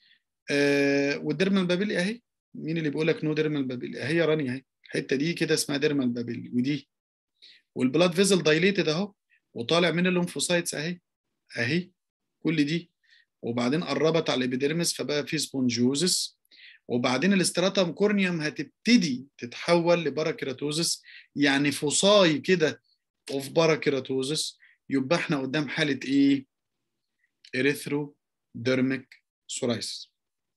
آه والديرمال بابيلي اهي مين اللي بيقول لك نو ديرمال بابيلي اهي يا رانيا اهي الحته دي كده اسمها ديرمال بابيلي ودي والبلاد فيزل دايليتد اهو وطالع من الليمفوسايتس اهي اهي كل دي وبعدين قربت على الابيديرمس فبقى في سبونجوزس وبعدين الاستراتم كورنيوم هتبتدي تتحول لباراكيراتوزس يعني فصاي كده اوف باراكيراتوزس يبقى احنا قدام حاله ايه؟ اريثرو ديرميك سورايسس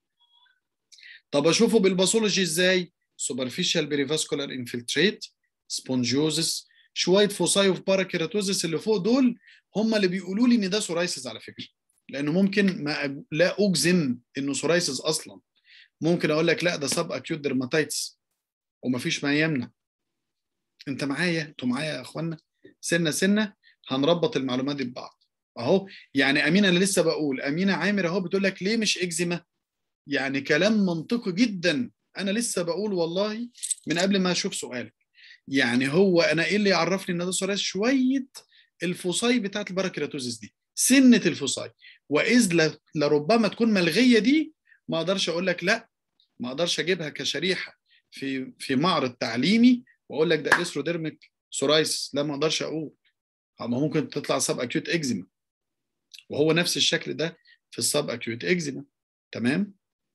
طب اشوفه بالباثولوجي ازاي؟ سوبرفيشال بريفاسكولار انفلتريت سبونجوزس شويه فوساي اوف باراكيراتوزس اللي فوق دول هم اللي بيقولوا لي ان ده سورايسس على فكره لانه ممكن ما لا اجزم انه سورايسس اصلا ممكن اقول لك لا ده سب اكيوت ديرماتايتس ومفيش ما يمنع انت معايا انتوا معايا يا اخوانا سنه سنه هنربط المعلومات دي ببعض اهو يعني امينه انا لسه بقول امينه عامر اهو بتقول لك ليه مش اكزيما يعني كلام منطقي جدا انا لسه بقول والله من قبل ما اشوف سؤالك يعني هو انا ايه اللي يعرفني ان ده سورايس شويه الفصاي بتاعت الباراكيراتوزيس دي سنه الفصاي واذ لربما تكون ملغيه دي ما اقدرش اقول لك لا ما اقدرش اجيبها كشريحه في في معرض تعليمي واقول لك ده اريثروديرميك سورايسس لا ما اقدرش اقول ما ممكن تطلع سب اكيوت اكزيما وهو نفس الشكل ده في السب اكيوت اكزيما تمام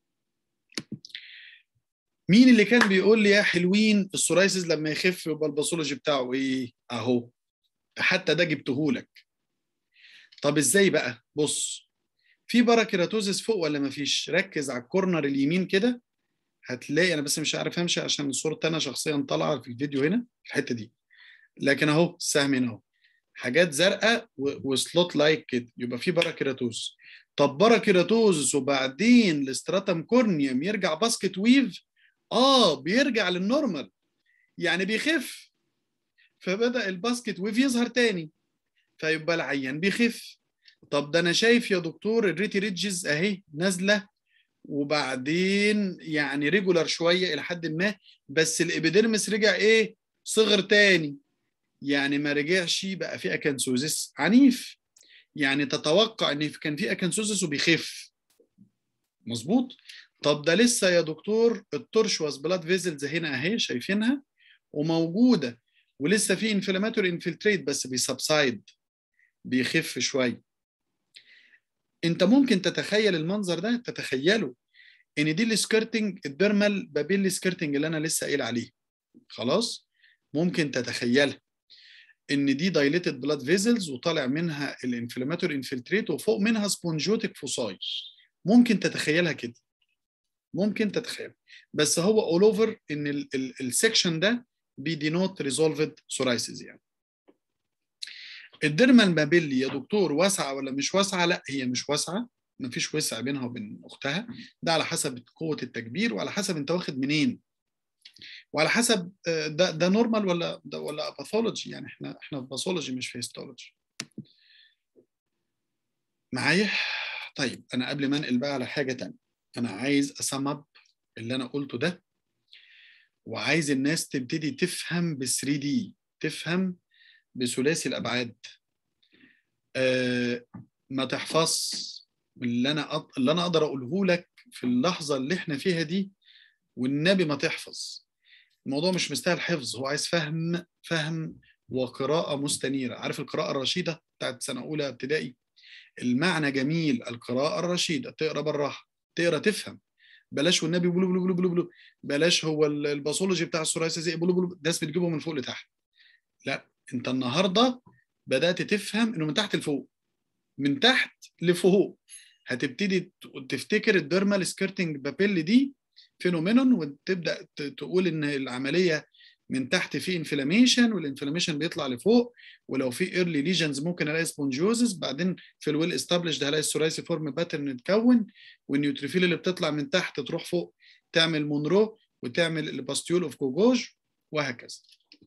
مين اللي كان بيقول لي يا حلوين السورايسز لما يخف يبقى الباثولوجي بتاعه ايه اهو حتى ده جبتهولك طب ازاي بقى بص في باراكيراتوزس فوق ولا مفيش ركز على الكورنر اليمين كده هتلاقي انا بس مش عارف امشي عشان صورتي انا شخصيا طالعه في الفيديو هنا في الحته دي لكن اهو السهم هنا اهو حاجات زرقاء وسلوت لايك كده يبقى في باراكيراتوز طب باراكيراتوزس وبعدين الاستراتم كورنيوم يرجع باسكت ويف اه بيرجع للنورمال يعني بيخف فبدا الباسكت ويف يظهر تاني فيبقى العيان بيخف طب ده انا شايف يا دكتور الريتي ريدجز اهي نازله وبعدين يعني ريجولار شويه الى حد ما بس الابيديرمس رجع ايه صغر تاني يعني ما رجعش بقى في اكنسوزس عنيف يعني تتوقع ان كان في اكنسوزس وبيخف مظبوط طب ده لسه يا دكتور التورشواز بلاد فيزلز هنا اهي شايفينها وموجوده ولسه في انفلاماتوري انفلتريت بس بيسبسايد بيخف شويه انت ممكن تتخيل المنظر ده تتخيله ان دي السكرتنج الديرمال بابيلي سكرتنج اللي انا لسه قايل عليه خلاص ممكن تتخيلها ان دي دايليتد بلاد فيزلز وطالع منها الانفلاماتوري انفلتريت وفوق منها سبونجوتيك فوساي ممكن تتخيلها كده ممكن تتخيل بس هو اول اوفر ان السكشن ده بيدينوت ريزولفد سورايسيس يعني الديرمال بابيلي يا دكتور واسعه ولا مش واسعه لا هي مش واسعه مفيش وسع بينها وبين اختها ده على حسب قوه التكبير وعلى حسب انت واخد منين وعلى حسب ده ده نورمال ولا ده ولا باثولوجي يعني احنا احنا في باثولوجي مش في هيستولوجي معايا طيب انا قبل ما انقل بقى على حاجه تانية انا عايز اسمب اللي انا قلته ده وعايز الناس تبتدي تفهم ب 3 دي تفهم بثلاثي الابعاد أه ما تحفظ اللي انا أط... اللي انا اقدر اقوله لك في اللحظه اللي احنا فيها دي والنبي ما تحفظ الموضوع مش مستاهل حفظ هو عايز فهم فهم وقراءة مستنيرة عارف القراءة الرشيدة بتاعت سنة أولى ابتدائي المعنى جميل القراءة الرشيدة تقرأ بالراحة تقرأ تفهم بلاش والنبي بلو بلو بلو بلو بلو بلاش هو الباثولوجي بتاع السورايسيس بلو بلو الناس بتجيبه من فوق لتحت لا انت النهارده بدات تفهم انه من تحت لفوق من تحت لفوق هتبتدي تفتكر الديرمال سكيرتنج بابيل دي فينومينون وتبدا تقول ان العمليه من تحت في انفلاميشن والانفلاميشن بيطلع لفوق ولو في ايرلي ليجنز ممكن الاقي سبونجوزس بعدين في الويل استابليشد هلاقي السورايسي فورم باترن اتكون والنيوتروفيل اللي بتطلع من تحت تروح فوق تعمل مونرو وتعمل الباستيول اوف كوجوج وهكذا.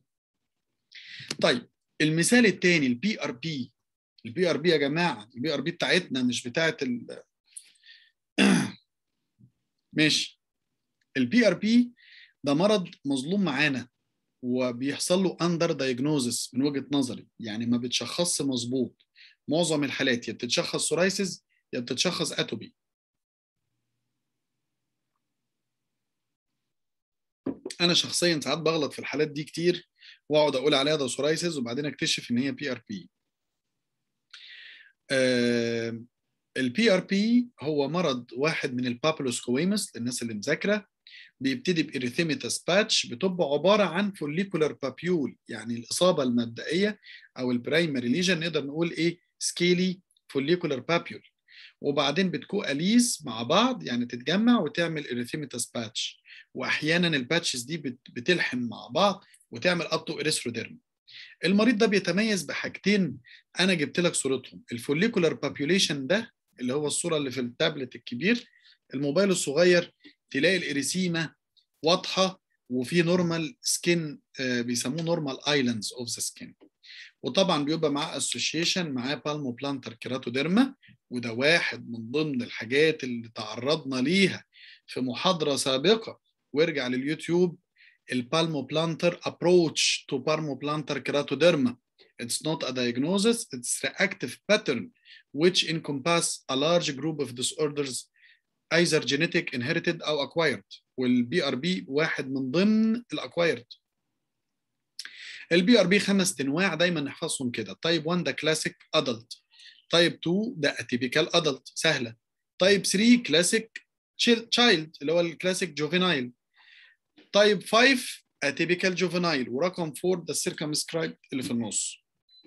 طيب المثال الثاني البي ار بي البي ار بي يا جماعه البي ار بي بتاعتنا مش بتاعت ال ماشي البي ار بي ده مرض مظلوم معانا وبيحصل له اندر دايجنوزس من وجهه نظري يعني ما بتشخصش مظبوط معظم الحالات يا بتتشخص سورايسيس يا بتتشخص اتوبي انا شخصيا ساعات بغلط في الحالات دي كتير واقعد اقول عليها ده سورايسيس وبعدين اكتشف ان هي بي ار بي البي ار بي هو مرض واحد من البابلوسكويمس للناس اللي مذاكره بيبتدي بإريثيميتاس باتش بتبقى عبارة عن فوليكولار بابيول يعني الإصابة المبدئية أو البرايمري ليجن نقدر نقول إيه سكيلي فوليكولار بابيول وبعدين بتكو أليس مع بعض يعني تتجمع وتعمل إريثيميتاس باتش وأحيانا الباتشز دي بتلحم مع بعض وتعمل أبتو إريثروديرم المريض ده بيتميز بحاجتين أنا جبت لك صورتهم الفوليكولار بابيوليشن ده اللي هو الصورة اللي في التابلت الكبير الموبايل الصغير تلاقي الاريسيما واضحه وفي نورمال سكين بيسموه نورمال ايلاندز اوف ذا سكين وطبعا بيبقى معاه اسوشيشن معاه بالمو بلانتر كيراتوديرما وده واحد من ضمن الحاجات اللي تعرضنا ليها في محاضره سابقه وارجع لليوتيوب البالمو بلانتر approach to palmoplantar keratoderma it's not a diagnosis it's reactive pattern which encompass a large group of disorders either genetic inherited او acquired والبي ار بي واحد من ضمن الاكوايرد البي ار بي خمس انواع دايما نحفظهم كده تايب 1 ده كلاسيك ادلت تايب 2 ده اتيبيكال ادلت سهله تايب 3 كلاسيك تشايلد اللي هو الكلاسيك جوفينايل تايب 5 اتيبيكال جوفينايل ورقم 4 ده السيركمسكرايب اللي في النص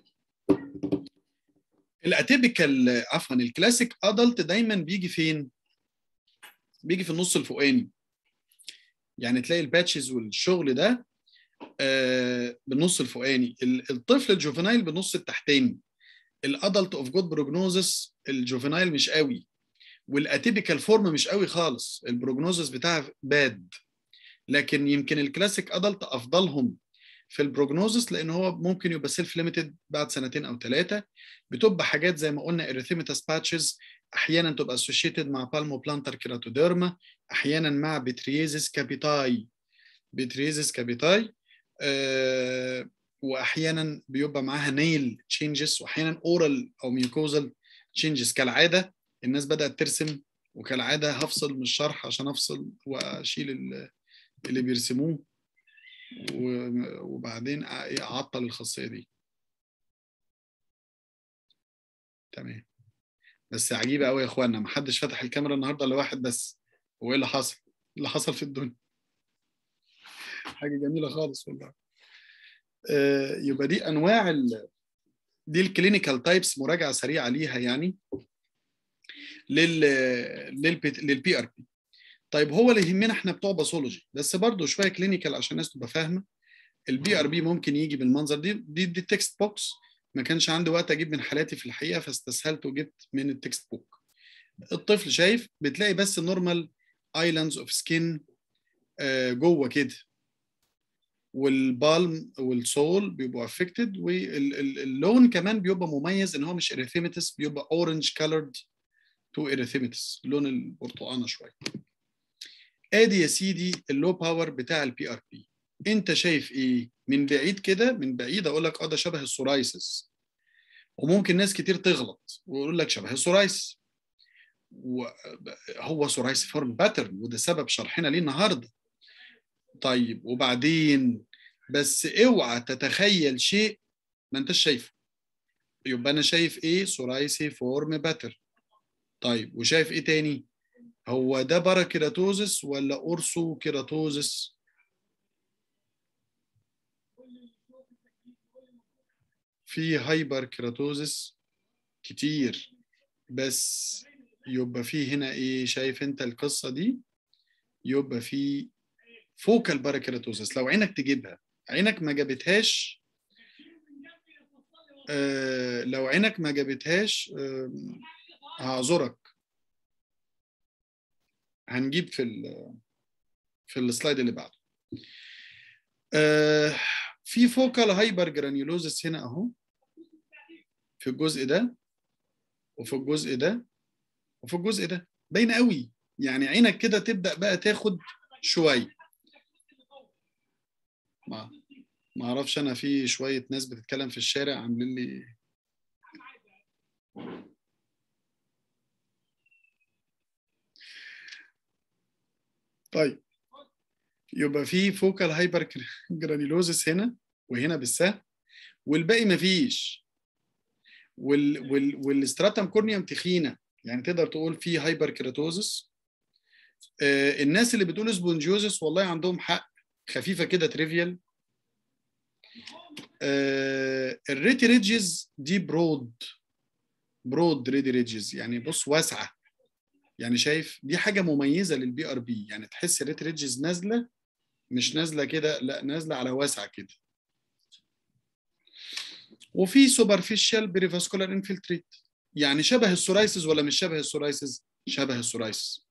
الاتيبيكال عفوا الكلاسيك ادلت دايما بيجي فين بيجي في النص الفوقاني يعني تلاقي الباتشز والشغل ده آه بالنص الفوقاني الطفل الجوفينايل بالنص التحتاني الادلت اوف جود بروجنوزس الجوفينايل مش قوي والاتيبيكال فورم مش قوي خالص البروجنوزس بتاعها باد لكن يمكن الكلاسيك ادلت افضلهم في البروجنوزس لان هو ممكن يبقى سيلف ليميتد بعد سنتين او ثلاثه بتبقى حاجات زي ما قلنا اريثيميتاس باتشز احيانا تبقى اسوشيتد مع بالمو بلانتر كيراتوديرما احيانا مع بتريزيس كابيتاي بتريزيس كابيتاي أه واحيانا بيبقى معاها نيل تشينجز واحيانا اورال او ميوكوزال تشينجز كالعاده الناس بدات ترسم وكالعاده هفصل من الشرح عشان افصل واشيل اللي بيرسموه وبعدين اعطل الخاصيه دي تمام بس عجيبه قوي يا اخوانا ما حدش فتح الكاميرا النهارده الا واحد بس هو ايه اللي حصل اللي حصل في الدنيا حاجه جميله خالص والله آه يبقى دي انواع ال... دي الكلينيكال تايبس مراجعه سريعه ليها يعني لل للبي للبي ار بي طيب هو اللي يهمنا احنا بتوع باثولوجي بس برضه شويه كلينيكال عشان الناس تبقى فاهمه البي ار بي ممكن يجي بالمنظر دي دي, دي تكست بوكس ما كانش عندي وقت اجيب من حالاتي في الحقيقه فاستسهلت وجبت من التكست بوك الطفل شايف بتلاقي بس نورمال ايلاندز اوف سكين جوه كده والبالم والسول بيبقوا افكتد واللون كمان بيبقى مميز ان هو مش اريثيميتس بيبقى اورنج كولرد تو اريثيميتس لون البرتقانه شويه ادي يا سيدي اللو باور بتاع البي ار بي انت شايف ايه من بعيد كده من بعيد اقول لك اه ده شبه السورايسس وممكن ناس كتير تغلط ويقول لك شبه السورايسس وهو سورايس فورم باترن وده سبب شرحنا ليه النهارده طيب وبعدين بس اوعى تتخيل شيء ما انتش شايفه يبقى انا شايف ايه سورايسي فورم باترن طيب وشايف ايه تاني هو ده باراكيراتوزس ولا اورسو كيراتوزس في هايبر كيراتوزس كتير بس يبقى في هنا ايه شايف انت القصه دي يبقى في فوكال باراكيراتوزس لو عينك تجيبها عينك ما جابتهاش آه لو عينك ما جابتهاش آه هعذرك هنجيب في ال في السلايد اللي بعده آه في فوكال هايبر جرانيولوزس هنا اهو في الجزء ده وفي الجزء ده وفي الجزء ده باين قوي يعني عينك كده تبدا بقى تاخد شويه ما ما اعرفش انا في شويه ناس بتتكلم في الشارع عاملين لي طيب يبقى في فوكال هايبر جرانيلوزس هنا وهنا بالسهم والباقي مفيش وال وال والستراتم كورنيوم تخينه يعني تقدر تقول في هايبر كيراتوزس آه الناس اللي بتقول سبونجيوزس والله عندهم حق خفيفه كده تريفيال آه الريتي ريدجز دي برود برود ريدي ريدجز يعني بص واسعه يعني شايف دي حاجه مميزه للبي ار بي يعني تحس الريتي ريدجز نازله مش نازله كده لا نازله على واسعه كده وفي سوبرفيشال بريفاسكولار انفلتريت يعني شبه السورايسز ولا مش شبه السورايسز شبه السورايسز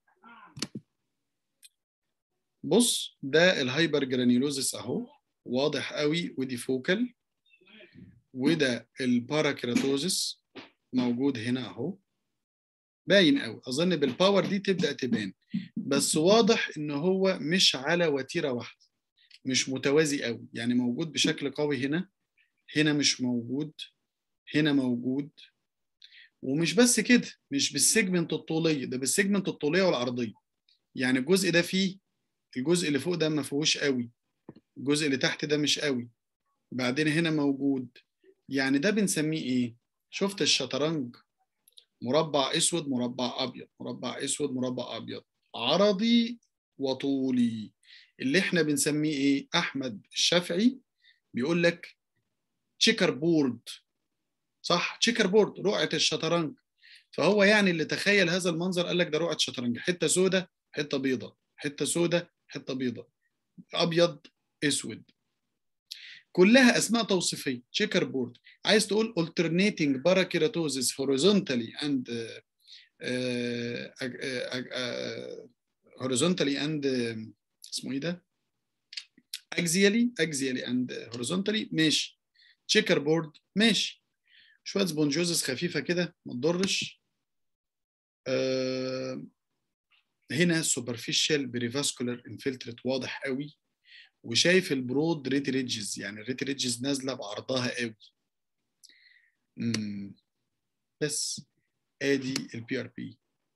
بص ده الهايبر جرانيولوزس اهو واضح قوي ودي فوكال وده الباراكيراتوزس موجود هنا اهو باين قوي اظن بالباور دي تبدا تبان بس واضح ان هو مش على وتيره واحده مش متوازي قوي يعني موجود بشكل قوي هنا هنا مش موجود هنا موجود ومش بس كده مش بالسيجمنت الطوليه ده بالسيجمنت الطوليه والعرضيه يعني الجزء ده فيه الجزء اللي فوق ده ما فيهوش قوي الجزء اللي تحت ده مش قوي بعدين هنا موجود يعني ده بنسميه ايه شفت الشطرنج مربع اسود مربع ابيض مربع اسود مربع ابيض عرضي وطولي اللي احنا بنسميه ايه احمد الشافعي بيقول لك تشيكر بورد صح تشيكر بورد رقعه الشطرنج فهو يعني اللي تخيل هذا المنظر قال لك ده رقعه شطرنج حته سودة حته بيضة حته سودة حته بيضة ابيض اسود كلها اسماء توصيفيه تشيكر بورد عايز تقول alternating parakeratosis horizontally and uh, uh, uh, horizontally and اسمه ايه ده axially axially and horizontally ماشي تشيكر بورد ماشي شويه سبونجوزس خفيفه كده ما تضرش آه هنا سوبرفيشال بريفاسكولار انفلتريت واضح قوي وشايف البرود ريتي ريدجز يعني الريتي ريدجز نازله بعرضها قوي امم بس ادي البي ار بي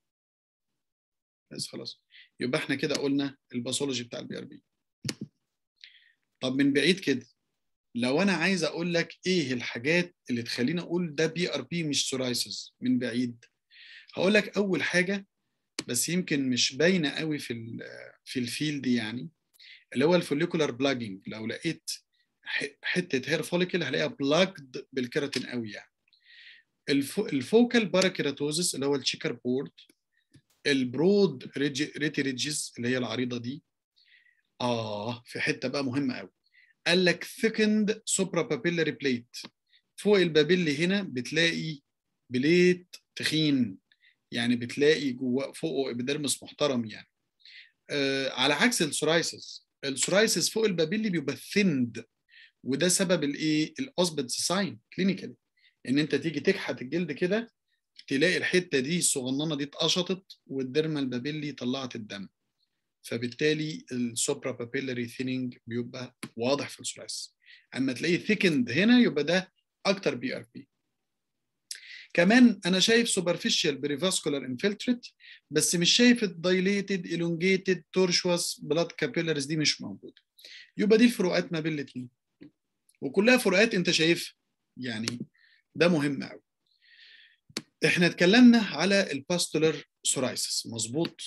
بس خلاص يبقى احنا كده قلنا الباثولوجي بتاع البي ار بي طب من بعيد كده لو انا عايز اقول لك ايه الحاجات اللي تخليني اقول ده بي ار بي مش سورايسز من بعيد هقول لك اول حاجه بس يمكن مش باينه قوي في في الفيلد يعني اللي هو الفوليكولار بلاجنج لو لقيت حته هير فوليكل هلاقيها بلاجد بالكيراتين قوي يعني الفوكال باراكيراتوزس اللي هو الشيكر بورد البرود ريتي ريدجز اللي هي العريضه دي اه في حته بقى مهمه قوي قال لك ثيكند سوبرا بابيلاري بليت فوق البابيلي هنا بتلاقي بليت تخين يعني بتلاقي جوه فوقه ابيدرمس محترم يعني آه على عكس السورايسس السورايسس فوق البابيلي بيبقى ثيند وده سبب الايه الاوسبتس ساين كلينيكالي ان انت تيجي تكحت الجلد كده تلاقي الحته دي الصغننه دي اتقشطت والديرما البابيلي طلعت الدم فبالتالي السوبرا بابيلاري ثيننج بيبقى واضح في السورايسس اما تلاقيه ثيكند هنا يبقى ده اكتر بي ار بي كمان انا شايف سوبرفيشال بريفاسكولار انفلتريت بس مش شايف الدايليتد الونجيتد تورشواس بلاد كابيلاريز دي مش موجوده يبقى دي الفروقات ما بين الاثنين وكلها فروقات انت شايفها يعني ده مهم قوي احنا اتكلمنا على الباستولر سورايسس مظبوط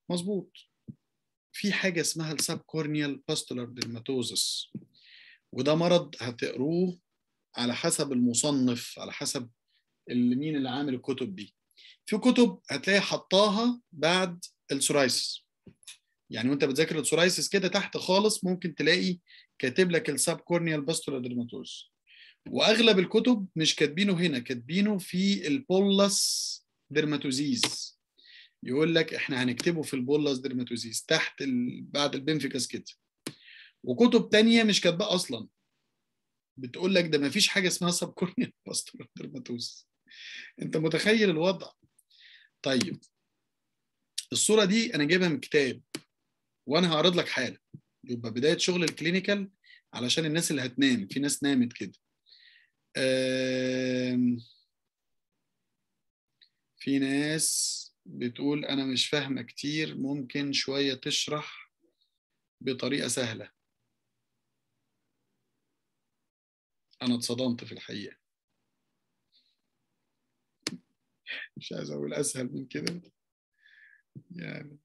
مظبوط في حاجه اسمها السب كورنيال باستولار ديرماتوزس وده مرض هتقروه على حسب المصنف على حسب اللي مين اللي عامل الكتب دي في كتب هتلاقي حطاها بعد السورايسس يعني وانت بتذاكر السورايسس كده تحت خالص ممكن تلاقي كاتب لك السب كورنيال باستولار ديرماتوز واغلب الكتب مش كاتبينه هنا كاتبينه في البولس ديرماتوزيز يقول لك احنا هنكتبه في البولس ديرماتوزيز تحت ال... بعد البنفيكاس كده وكتب تانية مش كاتباه اصلا بتقول لك ده ما فيش حاجه اسمها سب كورنيال باستولار ديرماتوز انت متخيل الوضع طيب الصوره دي انا جايبها من كتاب وانا هعرض لك حاله يبقى بدايه شغل الكلينيكال علشان الناس اللي هتنام في ناس نامت كده في ناس بتقول انا مش فاهمه كتير ممكن شويه تشرح بطريقه سهله انا اتصدمت في الحقيقه مش عايز اقول اسهل من كده يعني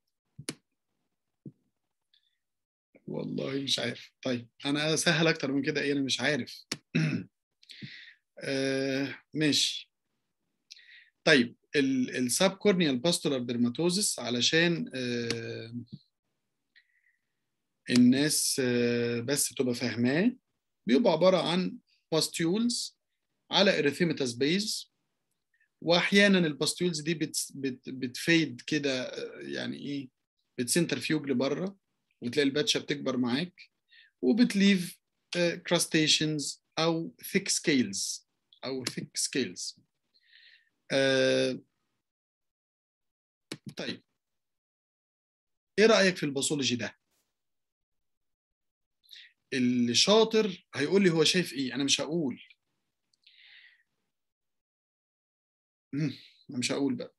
والله مش عارف طيب انا اسهل اكتر من كده ايه انا مش عارف آه ماشي طيب السب كورنيال باستولار ديرماتوزس علشان آه الناس آه بس تبقى فاهماه بيبقى عباره عن باستيولز على اريثيماتاس بيز واحيانا الباستيولز دي بت بت بتفيد كده يعني ايه بتسنترفيوج لبره وتلاقي الباتشه بتكبر معاك وبتليف كراستيشنز او ثيك سكيلز او ثيك سكيلز طيب ايه رايك في الباثولوجي ده اللي شاطر هيقول لي هو شايف ايه انا مش هقول انا مش هقول بقى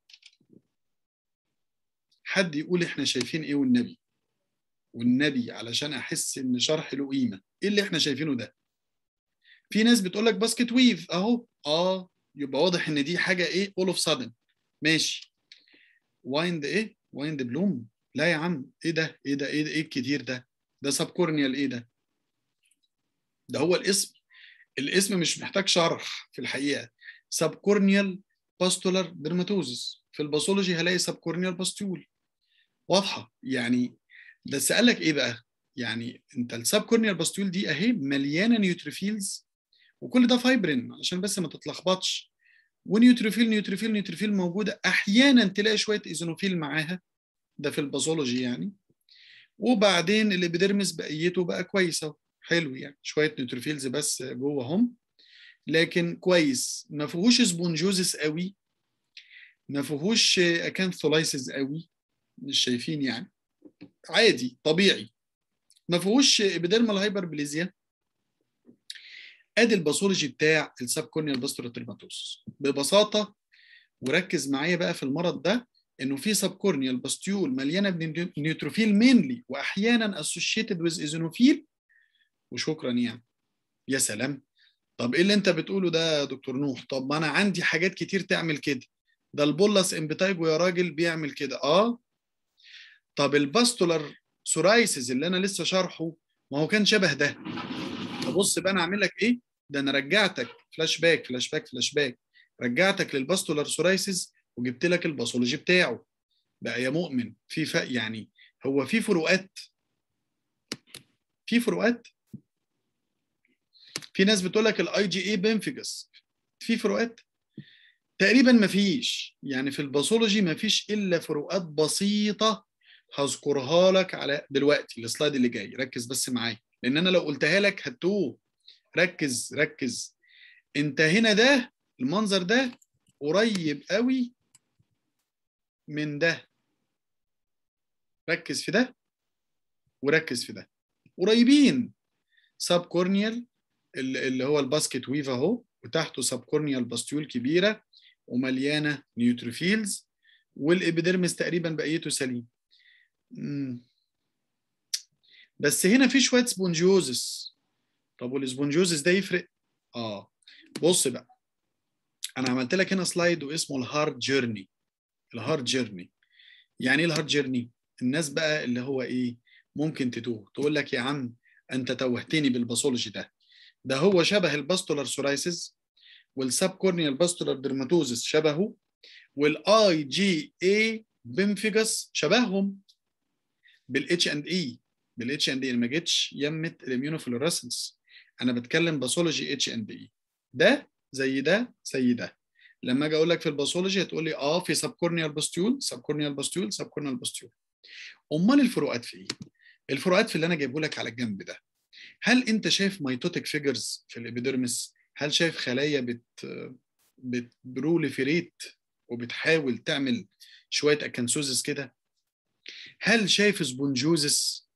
حد يقول احنا شايفين ايه والنبي والنبي علشان احس ان شرح له قيمه ايه اللي احنا شايفينه ده في ناس بتقول لك باسكت ويف اهو اه يبقى واضح ان دي حاجه ايه اول اوف سادن ماشي وايند ايه وايند بلوم لا يا عم ايه ده ايه ده ايه ده ايه الكتير ده ده سب كورنيال ايه ده ده هو الاسم الاسم مش محتاج شرح في الحقيقه سب كورنيال باستولار ديرماتوزس في الباثولوجي هلاقي سب كورنيال باستول واضحه يعني بس قال لك ايه بقى يعني انت السب كورنيال باستول دي اهي مليانه نيوتروفيلز وكل ده فايبرين عشان بس ما تتلخبطش ونيوتروفيل نيوتروفيل نيوتروفيل موجوده احيانا تلاقي شويه ايزونوفيل معاها ده في الباثولوجي يعني وبعدين الابيديرمس بقيته بقى كويسه حلو يعني شويه نيوتروفيلز بس جوه هم لكن كويس ما فيهوش سبونجوزس قوي ما فيهوش اكانثولايسيس قوي مش شايفين يعني عادي طبيعي ما فيهوش ابيديرمال هايبربليزيا ادي الباثولوجي بتاع السب كورنيال باستولوترماتوس ببساطه وركز معايا بقى في المرض ده انه في سب كورنيال باستيول مليانه بنيوتروفيل مينلي واحيانا اسوشيتد ويز ايزونوفيل وشكرا يعني يا سلام طب ايه اللي انت بتقوله ده يا دكتور نوح طب ما انا عندي حاجات كتير تعمل كده ده البولس امبتايجو يا راجل بيعمل كده اه طب الباستولار سورايسز اللي انا لسه شارحه ما هو كان شبه ده فبص بقى انا اعمل لك ايه ده انا رجعتك فلاش باك فلاش باك فلاش باك رجعتك للباستولار سورايسز وجبت لك الباثولوجي بتاعه بقى يا مؤمن في فرق يعني هو في فروقات في فروقات في ناس بتقول لك الاي جي اي بنفيجس في فروقات تقريبا ما فيش يعني في الباثولوجي ما فيش الا فروقات بسيطه هذكرها لك على دلوقتي السلايد اللي جاي ركز بس معايا لان انا لو قلتها لك هتوه ركز ركز انت هنا ده المنظر ده قريب قوي من ده ركز في ده وركز في ده قريبين سب كورنيال اللي هو الباسكت ويف اهو وتحته سب كورنيال باستيول كبيره ومليانه نيوتروفيلز والابيديرمس تقريبا بقيته سليم بس هنا في شويه سبونجيوزس طب والسبونجيوزس ده يفرق اه بص بقى انا عملت لك هنا سلايد واسمه الهارد جيرني الهارد جيرني يعني ايه الهارد جيرني الناس بقى اللي هو ايه ممكن تتوه تقول لك يا عم انت توهتني بالباثولوجي ده ده هو شبه الباستولار سورايسيس والسب كورنيال باستولار ديرماتوزس شبهه والاي جي اي بنفيجاس شبههم بالاتش اند اي بالاتش اند اي ما جيتش يمت الاميونوفلوريسنس انا بتكلم باثولوجي اتش اند اي ده زي ده زي ده لما اجي اقول لك في الباثولوجي هتقول لي اه في سب كورنيال باستيول سب كورنيال باستيول سب كورنيال باستيول امال الفروقات في ايه الفروقات في اللي انا جايبه لك على الجنب ده هل انت شايف ميتوتيك فيجرز في الابيديرمس هل شايف خلايا بت بتبروليفيريت وبتحاول تعمل شويه اكنسوزس كده هل شايف سبونجوزس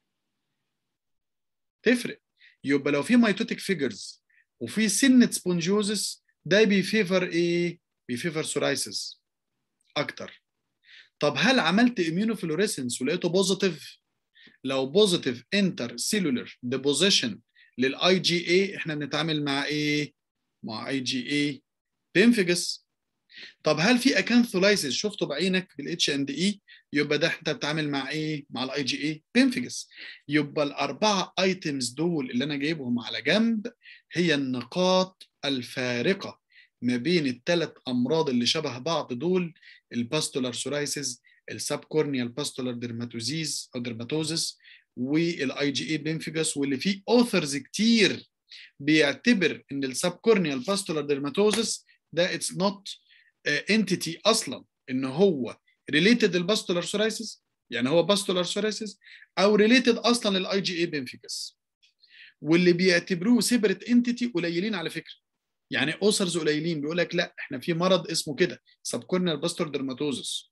تفرق يبقى لو في ميتوتيك فيجرز وفي سنه سبونجوزس ده بيفيفر ايه بيفيفر سورايسيس اكتر طب هل عملت اميونوفلوريسنس ولقيته بوزيتيف لو بوزيتيف انتر سيلولر ديبوزيشن للاي جي اي احنا بنتعامل مع ايه مع اي جي اي بينفجس طب هل في اكانثولايسيس شفته بعينك بالاتش اند اي يبقى ده انت بتتعامل مع ايه مع الاي جي اي بينفجس يبقى الاربعه ايتمز دول اللي انا جايبهم على جنب هي النقاط الفارقه ما بين الثلاث امراض اللي شبه بعض دول الباستولار سورايسيس السب كورنيال باستولار ديرماتوزيز او ديرماتوزس والاي جي اي بينفيجاس واللي فيه اوثرز كتير بيعتبر ان السب كورنيال باستولار ديرماتوزس ده اتس نوت انتيتي اصلا ان هو ريليتد للباستولار سورايسيس يعني هو باستولار سورايسيس او ريليتد اصلا للاي جي اي بينفيجاس واللي بيعتبروه سيبريت انتيتي قليلين على فكره يعني اوسرز قليلين بيقول لك لا احنا في مرض اسمه كده سب كورنيال باستولار ديرماتوزس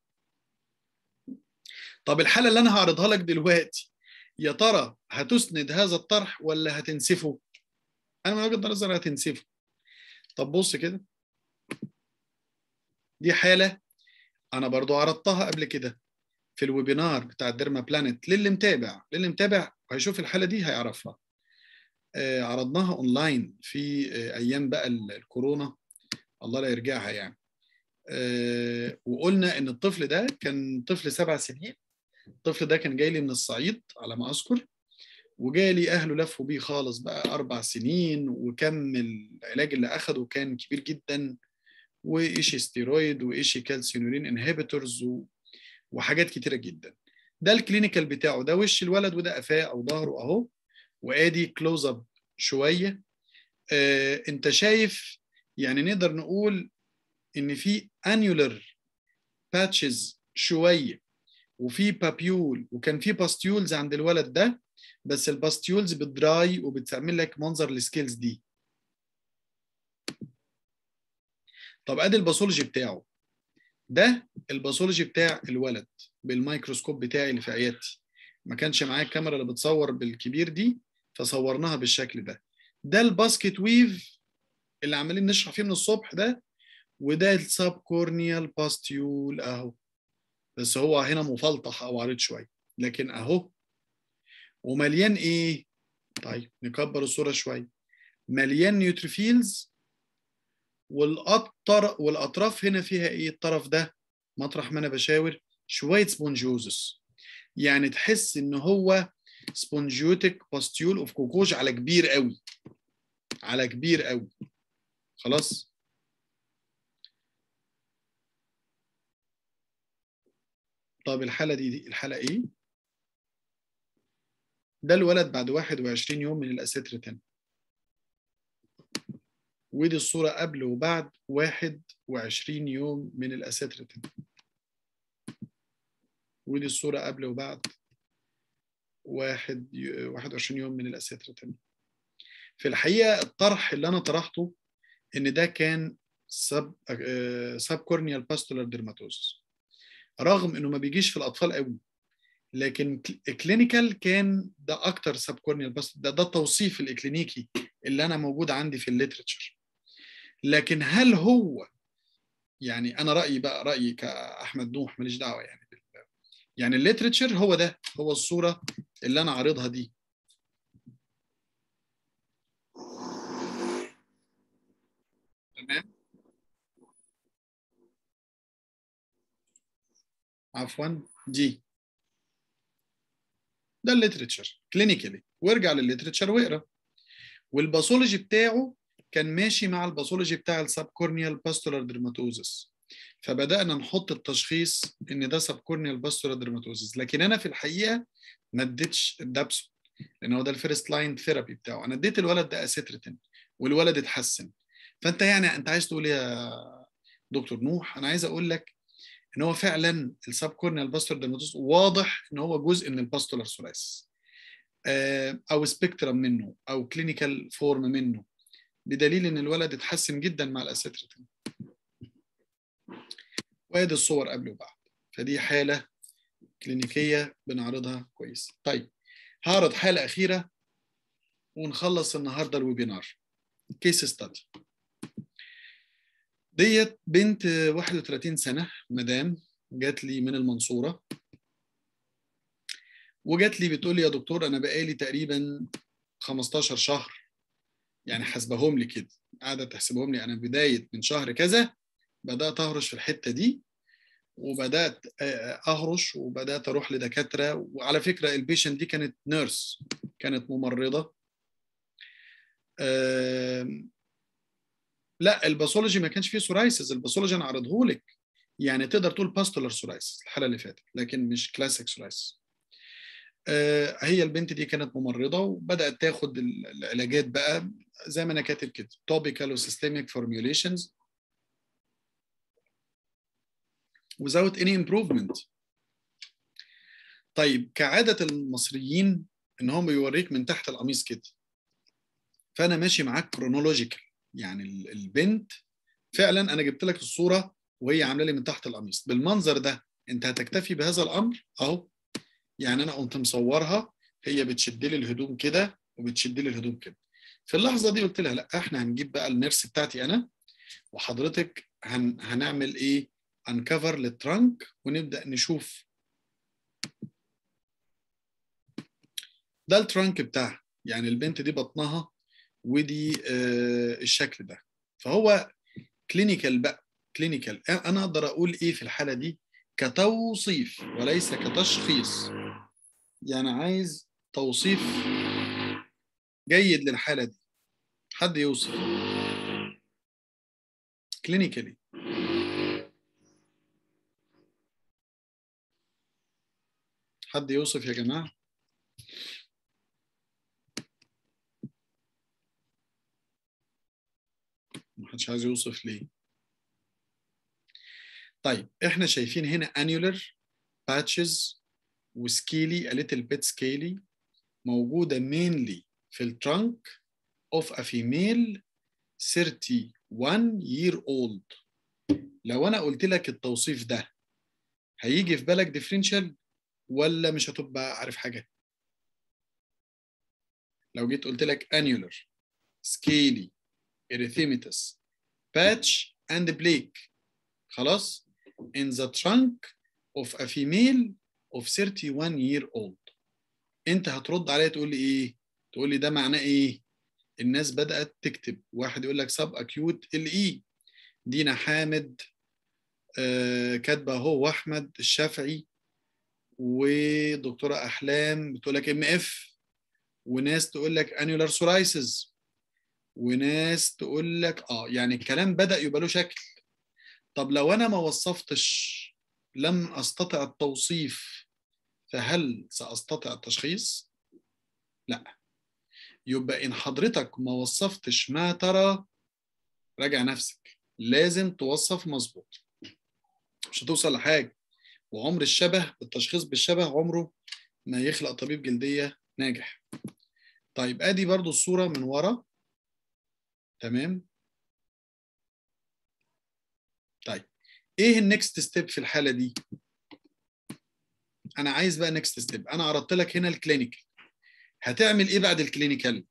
طب الحاله اللي انا هعرضها لك دلوقتي يا ترى هتسند هذا الطرح ولا هتنسفه انا من وجهه نظري هتنسفه طب بص كده دي حاله انا برضو عرضتها قبل كده في الويبينار بتاع الديرما بلانت للي متابع للي متابع وهيشوف الحاله دي هيعرفها آه عرضناها اونلاين في آه ايام بقى الكورونا الله لا يرجعها يعني آه وقلنا ان الطفل ده كان طفل سبع سنين الطفل ده كان جاي لي من الصعيد على ما اذكر وجاي لي اهله لفوا بيه خالص بقى اربع سنين وكم العلاج اللي اخده كان كبير جدا وايشي ستيرويد وايشي كالسينورين انهبيتورز و... وحاجات كتيره جدا ده الكلينيكال بتاعه ده وش الولد وده قفاه او ظهره اهو وادي كلوز اب شويه آه انت شايف يعني نقدر نقول ان في انيولر باتشز شويه وفي بابيول وكان في باستيولز عند الولد ده بس الباستيولز بتدراي وبتعمل لك منظر السكيلز دي طب ادي الباثولوجي بتاعه ده الباثولوجي بتاع الولد بالميكروسكوب بتاعي اللي في عيادتي ما كانش معايا الكاميرا اللي بتصور بالكبير دي فصورناها بالشكل ده ده الباسكت ويف اللي عمالين نشرح فيه من الصبح ده وده السب كورنيال باستيول اهو بس هو هنا مفلطح او عريض شويه لكن اهو ومليان ايه طيب نكبر الصوره شويه مليان نيوتروفيلز والأطر والاطراف هنا فيها ايه الطرف ده مطرح ما انا بشاور شويه سبونجوزس يعني تحس ان هو سبونجيوتيك باستيول اوف كوكوج على كبير قوي على كبير قوي خلاص طب الحالة دي, دي الحالة إيه؟ ده الولد بعد 21 يوم من الأسترتين ودي الصورة قبل وبعد 21 يوم من الأسترتين ودي الصورة قبل وبعد واحد 21 يوم من الأسترتين في الحقيقة الطرح اللي أنا طرحته إن ده كان سب سب كورنيال باستولار ديرماتوزس رغم انه ما بيجيش في الاطفال قوي لكن كلينيكال كان ده اكتر سب كورنيال بس ده ده التوصيف الاكلينيكي اللي انا موجود عندي في الليترشر لكن هل هو يعني انا رايي بقى رايي كاحمد نوح ماليش دعوه يعني يعني الليترشر هو ده هو الصوره اللي انا عارضها دي تمام عفوا دي ده الليترتشر كلينيكالي وارجع للليترتشر واقرا والباثولوجي بتاعه كان ماشي مع الباثولوجي بتاع السب كورنيال باستولار ديرماتوزس فبدانا نحط التشخيص ان ده سب كورنيال باستولار ديرماتوزس لكن انا في الحقيقه ما اديتش الدبسو لان هو ده الفيرست لاين ثيرابي بتاعه انا اديت الولد ده اسيتريتين والولد اتحسن فانت يعني انت عايز تقول يا دكتور نوح انا عايز اقول لك ان هو فعلا السب كورنيال باستولار ديرماتوزس واضح ان هو جزء من الباستولار سولايسيس او سبيكترم منه او كلينيكال فورم منه بدليل ان الولد اتحسن جدا مع الاسيتريتين وادي الصور قبل وبعد فدي حاله كلينيكيه بنعرضها كويس طيب هعرض حاله اخيره ونخلص النهارده الويبينار كيس ستادي ديت بنت 31 سنه مدام جات لي من المنصوره وجات لي بتقول لي يا دكتور انا بقالي تقريبا 15 شهر يعني حاسبهم لي كده قاعده تحسبهم لي انا بدايه من شهر كذا بدات اهرش في الحته دي وبدات اهرش وبدات اروح لدكاتره وعلى فكره البيشنت دي كانت نيرس كانت ممرضه لا الباثولوجي ما كانش فيه سورايسز الباثولوجي انا عرضه لك يعني تقدر تقول باستولار سورايسز الحاله اللي فاتت لكن مش كلاسيك سورايسز هي البنت دي كانت ممرضه وبدات تاخد العلاجات بقى زي ما انا كاتب كده توبيكال وسيستميك فورميوليشنز without any improvement طيب كعادة المصريين ان هم بيوريك من تحت القميص كده فانا ماشي معاك كرونولوجيكال يعني البنت فعلا انا جبت لك الصورة وهي عامله لي من تحت القميص بالمنظر ده انت هتكتفي بهذا الامر اهو يعني انا قمت مصورها هي بتشد لي الهدوم كده وبتشد لي الهدوم كده في اللحظه دي قلت لها لا احنا هنجيب بقى النيرس بتاعتي انا وحضرتك هن هنعمل ايه انكفر للترانك ونبدا نشوف ده الترانك بتاعها يعني البنت دي بطنها ودي آه الشكل ده فهو كلينيكال بقى كلينيكال انا اقدر اقول ايه في الحاله دي كتوصيف وليس كتشخيص يعني عايز توصيف جيد للحالة دي حد يوصف كلينيكالي حد يوصف يا جماعة محدش عايز يوصف ليه طيب احنا شايفين هنا annular patches وسكيلي a little bit scaly موجودة mainly في الترانك of a female 31 year old لو أنا قلت لك التوصيف ده هيجي في بالك differential ولا مش هتبقى عارف حاجة؟ لو جيت قلت لك annular scaly erythematous patch and plaque خلاص in the trunk of a female of 31 year old انت هترد عليا تقول لي ايه تقول لي ده معناه ايه الناس بدات تكتب واحد يقول لك سب اكيوت ال اي دينا حامد آه كاتبه اهو واحمد الشافعي ودكتوره احلام بتقول لك ام اف وناس تقول لك انيولار سورايسز وناس تقول لك اه يعني الكلام بدا يبقى له شكل طب لو انا ما وصفتش لم استطع التوصيف فهل ساستطيع التشخيص لا يبقى ان حضرتك ما وصفتش ما ترى راجع نفسك لازم توصف مظبوط مش هتوصل لحاجه وعمر الشبه التشخيص بالشبه عمره ما يخلق طبيب جلديه ناجح طيب ادي برضو الصوره من ورا تمام طيب ايه النكست ستيب في الحاله دي انا عايز بقى نكست ستيب انا عرضت لك هنا الكلينيكال هتعمل ايه بعد الكلينيكال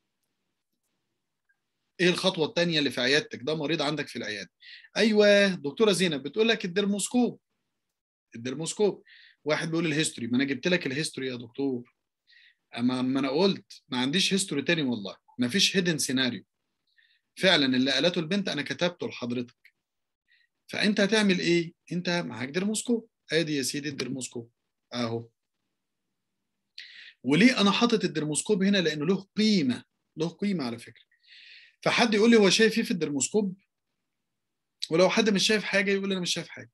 ايه الخطوه الثانيه اللي في عيادتك ده مريض عندك في العياده ايوه دكتوره زينب بتقول لك الدرموسكوب الدرموسكوب واحد بيقول الهيستوري ما انا جبت لك الهيستوري يا دكتور اما ما انا قلت ما عنديش هيستوري تاني والله ما فيش هيدن سيناريو فعلا اللي قالته البنت انا كتبته لحضرتك فانت هتعمل ايه انت معاك درموسكوب ادي يا سيدي الدرموسكوب اهو وليه انا حاطط الدرموسكوب هنا لانه له قيمه له قيمه على فكره فحد يقول لي هو شايف ايه في الدرموسكوب ولو حد مش شايف حاجه يقول انا مش شايف حاجه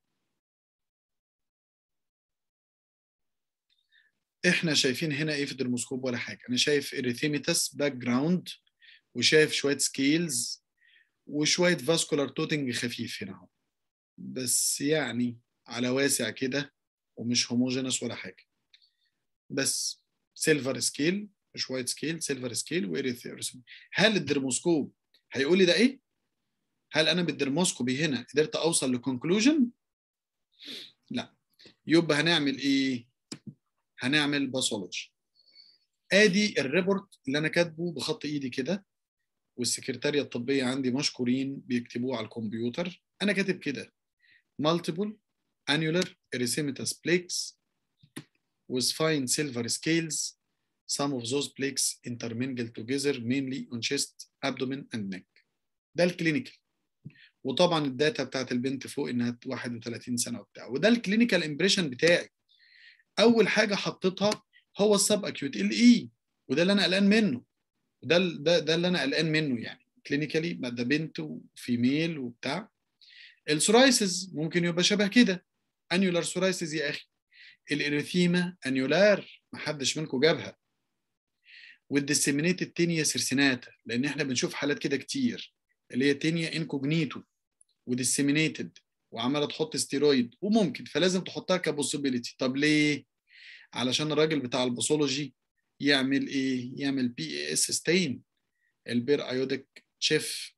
احنا شايفين هنا ايه في الدرموسكوب ولا حاجه انا شايف اريثيميتاس باك جراوند وشايف شويه سكيلز وشويه فاسكولار توتنج خفيف هنا اهو بس يعني على واسع كده ومش هوموجينس ولا حاجه بس سيلفر سكيل مش وايت سكيل سيلفر سكيل واريثيميتاس هل الدرموسكوب هيقول لي ده ايه هل انا بالدرموسكوبي هنا قدرت اوصل لكونكلوجن لا يبقى هنعمل ايه هنعمل باثولوجي ادي الريبورت اللي انا كاتبه بخط ايدي كده والسكرتارية الطبية عندي مشكورين بيكتبوه على الكمبيوتر انا كاتب كده multiple annular erythematous plaques with fine silver scales some of those plaques intermingle together mainly on chest abdomen and neck ده الكلينيكال وطبعا الداتا بتاعت البنت فوق انها 31 سنه وبتاع وده الكلينيكال امبريشن بتاعي اول حاجه حطيتها هو السب اكيوت ال اي وده اللي انا قلقان منه وده ده ده اللي انا قلقان منه يعني كلينيكالي ده بنت وفيميل وبتاع السورايسز ممكن يبقى شبه كده انيولار سورايسز يا اخي الاريثيما انيولار ما حدش منكم جابها والديسيمينيتد تينيا سيرسيناتا لان احنا بنشوف حالات كده كتير اللي هي تينيا انكوجنيتو وديسيمينيتد وعماله تحط ستيرويد وممكن فلازم تحطها كبوسيبيليتي طب ليه علشان الراجل بتاع الباثولوجي يعمل ايه يعمل بي اي اس ستين البير ايوديك تشيف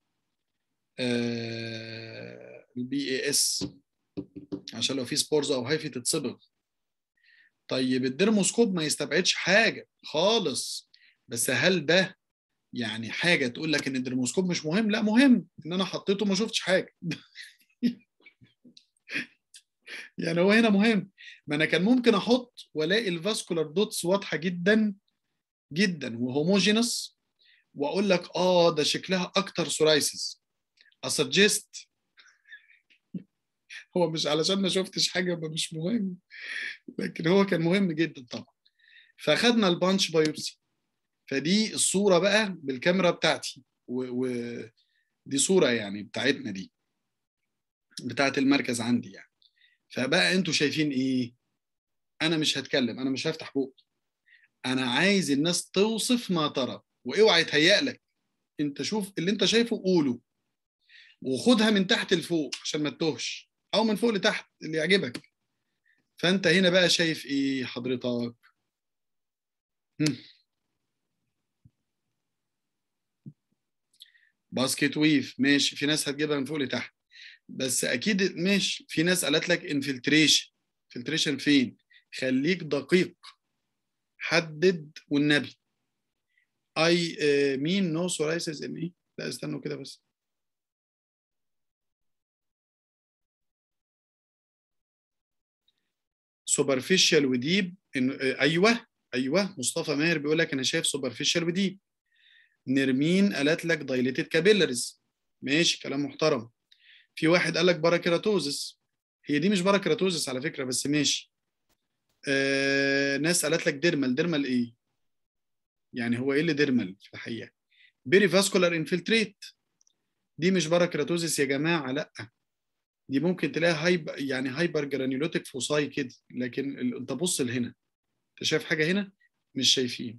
البي اي اس عشان لو في سبورز او هايفي تتصبغ طيب الديرموسكوب ما يستبعدش حاجه خالص بس هل ده يعني حاجه تقول لك ان الديرموسكوب مش مهم لا مهم ان انا حطيته ما شفتش حاجه يعني هو هنا مهم ما انا كان ممكن احط والاقي الفاسكولار دوتس واضحه جدا جدا وهوموجينس واقول لك اه ده شكلها اكتر سورايسيس اسجست هو مش علشان ما شفتش حاجه يبقى مش مهم لكن هو كان مهم جدا طبعا فاخدنا البانش بايوبسي فدي الصوره بقى بالكاميرا بتاعتي ودي و... صوره يعني بتاعتنا دي بتاعت المركز عندي يعني فبقى انتوا شايفين ايه انا مش هتكلم انا مش هفتح بوقي انا عايز الناس توصف ما ترى واوعى يتهيأ لك انت شوف اللي انت شايفه قوله وخدها من تحت لفوق عشان ما تتوهش او من فوق لتحت اللي يعجبك فانت هنا بقى شايف ايه حضرتك هم. باسكت ويف ماشي في ناس هتجيبها من فوق لتحت بس اكيد ماشي في ناس قالت لك انفلتريشن انفلتريشن فين خليك دقيق حدد والنبي اي آه مين نو سورايسيس ام ايه لا استنوا كده بس سوبرفيشال وديب إن آه ايوه ايوه مصطفى ماهر بيقول لك انا شايف سوبرفيشال وديب نرمين قالت لك دايليتد كابيلاريز ماشي كلام محترم في واحد قال لك باراكيراتوزس هي دي مش باراكيراتوزس على فكره بس ماشي آه ناس قالت لك ديرمال ديرمال ايه يعني هو ايه اللي ديرمال في الحقيقه بيري فاسكولار انفلتريت دي مش باراكيراتوزس يا جماعه لا دي ممكن تلاقيها هايب يعني هايبر جرانيولوتيك فوساي كده لكن ال... انت بص لهنا انت شايف حاجه هنا مش شايفين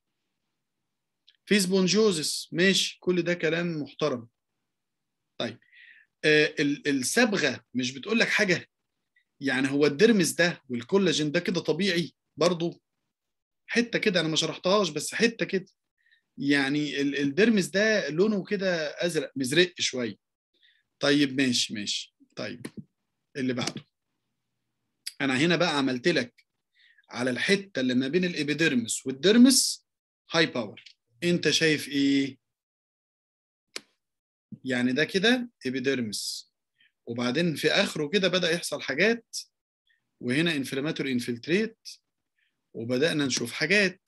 في سبونجوزس ماشي كل ده كلام محترم طيب آه الصبغه مش بتقول لك حاجه يعني هو الدرمس ده والكولاجين ده كده طبيعي برضو حته كده انا ما شرحتهاش بس حته كده يعني الدرمس ده لونه كده ازرق مزرق شويه طيب ماشي ماشي طيب اللي بعده انا هنا بقى عملت لك على الحته اللي ما بين الابيديرمس والدرمس هاي باور انت شايف ايه يعني ده كده ابيديرمس وبعدين في اخره كده بدا يحصل حاجات وهنا انفلاماتوري انفلتريت وبدانا نشوف حاجات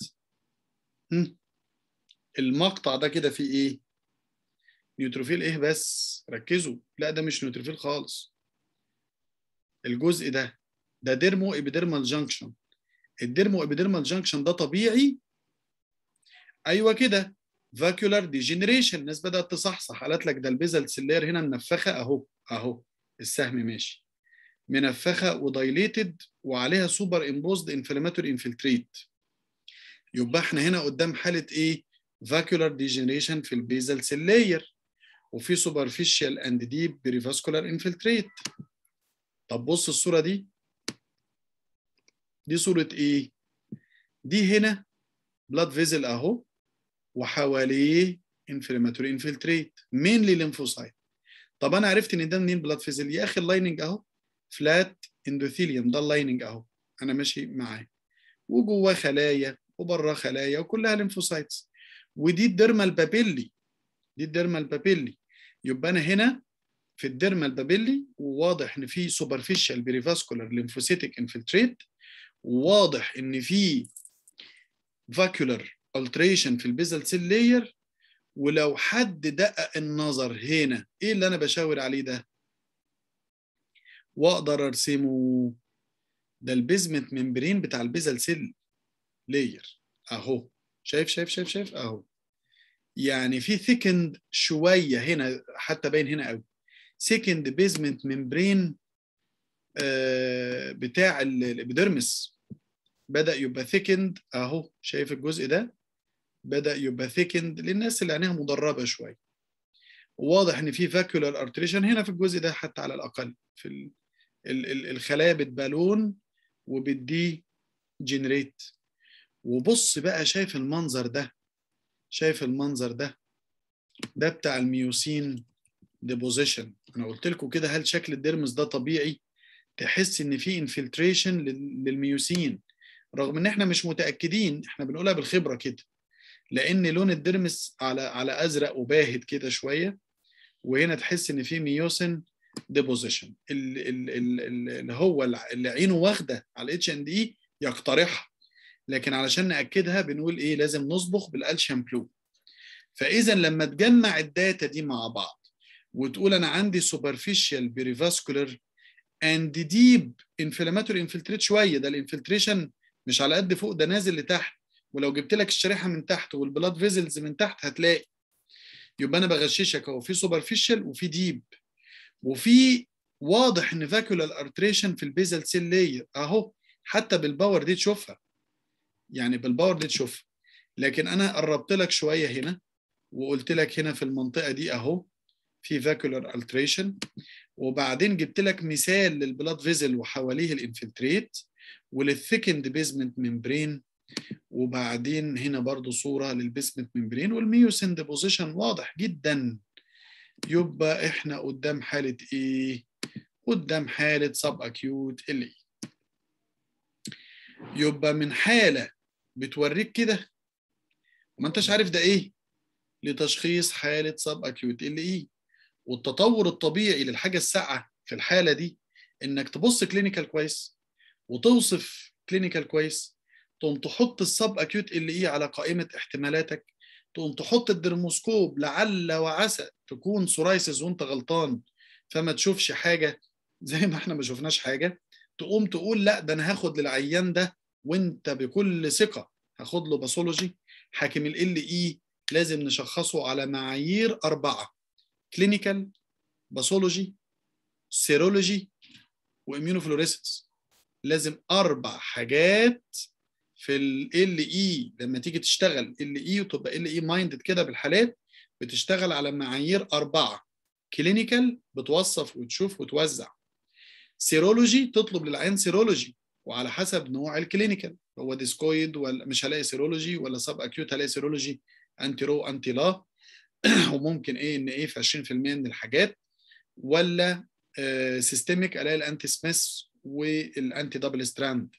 المقطع ده كده فيه ايه نيوتروفيل ايه بس ركزوا لا ده مش نيوتروفيل خالص الجزء ده ده ديرمو ابيديرمال جانكشن الديرمو ابيديرمال جانكشن ده طبيعي ايوه كده فاكيولار ديجنريشن الناس بدات تصحصح قالت لك ده البيزل سيلير هنا منفخه اهو اهو السهم ماشي منفخه ودايليتد وعليها سوبر امبوزد انفلاماتوري انفلتريت يبقى احنا هنا قدام حاله ايه فاكيولار ديجنريشن في البيزل سيلير وفي سوبرفيشال اند ديب بريفاسكولار انفلتريت طب بص الصوره دي دي صوره ايه دي هنا بلاد فيزل اهو وحواليه انفلاماتوري انفلتريت مينلي ليمفوسايت طب انا عرفت ان ده منين بلاد فيزل يا اخي اللايننج اهو فلات اندوثيليوم ده اللايننج اهو انا ماشي معاه وجواه خلايا وبره خلايا وكلها ليمفوسايتس ودي الديرمال بابيلي دي الديرمال بابيلي يبقى انا هنا في الديرمال بابيلي وواضح ان في سوبرفيشال بريفاسكولار ليمفوسيتك انفلتريت وواضح ان في فاكيولار التريشن في البيزل سيل لاير ولو حد دقق النظر هنا ايه اللي انا بشاور عليه ده واقدر ارسمه ده البيزمنت ممبرين بتاع البيزل سيل لاير اهو شايف شايف شايف شايف اهو يعني في ثيكند شويه هنا حتى باين هنا قوي سيكند بيزمنت ممبرين بتاع الابيدرمس بدا يبقى ثيكند اهو شايف الجزء ده بدا يبقى ثيكند للناس اللي عينيها مدربه شويه واضح ان في فاكيولار ارتريشن هنا في الجزء ده حتى على الاقل في ال ال ال الخلايا بتبالون وبتدي جنريت وبص بقى شايف المنظر ده شايف المنظر ده ده بتاع الميوسين ديبوزيشن انا قلت لكم كده هل شكل الديرمس ده طبيعي تحس ان في انفلتريشن للميوسين رغم ان احنا مش متاكدين احنا بنقولها بالخبره كده لان لون الديرمس على على ازرق وباهت كده شويه وهنا تحس ان في ميوسين ديبوزيشن اللي هو اللي عينه واخده على الاتش ان دي يقترحها لكن علشان ناكدها بنقول ايه لازم نصبغ بالالشيم بلو فاذا لما تجمع الداتا دي مع بعض وتقول انا عندي سوبرفيشال بيريفاسكولار اند ديب انفلاماتوري انفلتريت شويه ده الانفلتريشن مش على قد فوق ده نازل لتحت ولو جبت لك الشريحه من تحت والبلاد فيزلز من تحت هتلاقي يبقى انا بغششك اهو في سوبرفيشال وفي ديب وفي واضح ان فاكولار ارتريشن في البيزل سيل لاير اهو حتى بالباور دي تشوفها يعني بالباور دي تشوفها لكن انا قربت لك شويه هنا وقلت لك هنا في المنطقه دي اهو في فاكولار التريشن وبعدين جبت لك مثال للبلاد فيزل وحواليه الانفلتريت وللثيكند بيزمنت ممبرين وبعدين هنا برضو صورة للبيزمنت ممبرين والميوسين ديبوزيشن واضح جدا يبقى احنا قدام حالة ايه؟ قدام حالة سب اكيوت ال يبقى من حالة بتوريك كده وما انتش عارف ده ايه لتشخيص حالة سب اكيوت ال اي والتطور الطبيعي للحاجة الساقعة في الحالة دي انك تبص كلينيكال كويس وتوصف كلينيكال كويس تقوم تحط السب اكيوت ال اي على قائمة احتمالاتك تقوم تحط الدرموسكوب لعل وعسى تكون سورايسز وانت غلطان فما تشوفش حاجة زي ما احنا ما شفناش حاجة تقوم تقول لا ده انا هاخد للعيان ده وانت بكل ثقة هاخد له باثولوجي حاكم ال اي لازم نشخصه على معايير أربعة كلينيكال باثولوجي سيرولوجي واميونوفلوريسنس لازم أربع حاجات في ال اي لما تيجي تشتغل ال اي وتبقى ال اي مايندد كده بالحالات بتشتغل على معايير أربعة كلينيكال بتوصف وتشوف وتوزع سيرولوجي تطلب للعيان سيرولوجي وعلى حسب نوع الكلينيكال هو ديسكويد ولا مش هلاقي سيرولوجي ولا سب اكيوت هلاقي سيرولوجي انتي رو انتي لا وممكن ايه ان ايه في 20% من الحاجات ولا آه سيستميك الاقي الانتي سميث والانتي دبل ستراند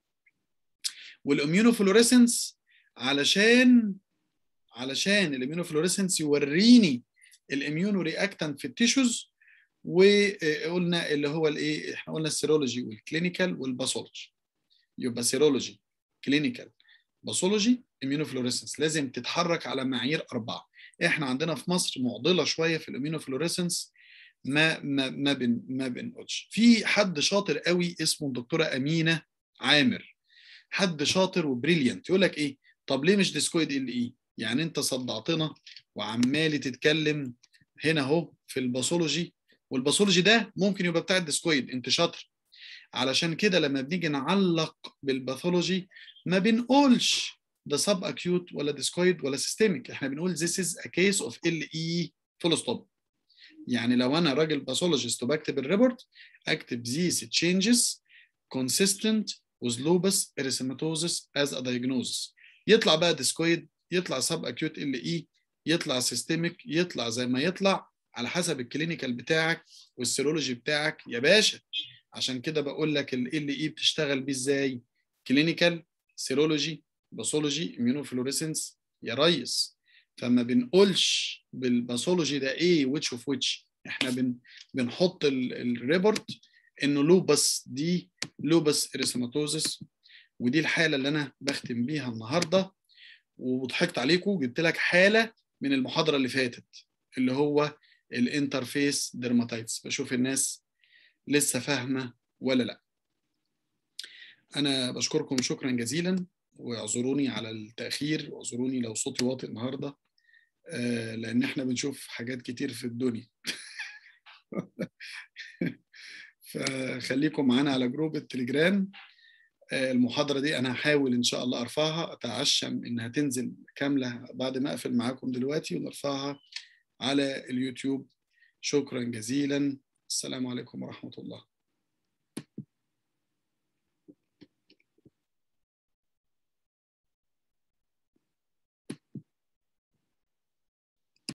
والاميونوفلوريسنس علشان علشان الاميونوفلوريسنس يوريني الاميونو رياكتنت في التيشوز وقلنا اللي هو الايه احنا قلنا السيرولوجي والكلينيكال والباثولوجي يبقى سيرولوجي كلينيكال باثولوجي اميونوفلوريسنس لازم تتحرك على معايير اربعه احنا عندنا في مصر معضله شويه في الاميونوفلوريسنس ما ما ما بن ما بنقولش في حد شاطر قوي اسمه الدكتوره امينه عامر حد شاطر وبريليانت يقول لك ايه طب ليه مش ديسكويد ال اي يعني انت صدعتنا وعمال تتكلم هنا اهو في الباثولوجي والباثولوجي ده ممكن يبقى بتاع الديسكويد انت شاطر علشان كده لما بنيجي نعلق بالباثولوجي ما بنقولش ده سب اكيوت ولا ديسكويد ولا سيستميك احنا بنقول this is a case of LE full stop يعني لو انا راجل باثولوجيست وبكتب الريبورت اكتب these changes consistent with lupus erythematosus as a diagnosis يطلع بقى ديسكويد يطلع سب اكيوت ال اي يطلع سيستميك يطلع زي ما يطلع على حسب الكلينيكال بتاعك والسيرولوجي بتاعك يا باشا عشان كده بقول لك ال اي بتشتغل بيه ازاي كلينيكال سيرولوجي باثولوجي immunofluorescence يا ريس فما بنقولش بالباثولوجي ده ايه which of which احنا بن بنحط الريبورت انه لوبس دي لوبس اريثماتوزس ودي الحاله اللي انا بختم بيها النهارده وضحكت عليكم جبت لك حاله من المحاضره اللي فاتت اللي هو الانترفيس ديرماتايتس بشوف الناس لسه فاهمه ولا لا انا بشكركم شكرا جزيلا واعذروني على التاخير واعذروني لو صوتي واطي النهارده آه لان احنا بنشوف حاجات كتير في الدنيا فخليكم معانا على جروب التليجرام المحاضرة دي أنا هحاول إن شاء الله أرفعها أتعشم إنها تنزل كاملة بعد ما أقفل معاكم دلوقتي ونرفعها على اليوتيوب شكرا جزيلا السلام عليكم ورحمة الله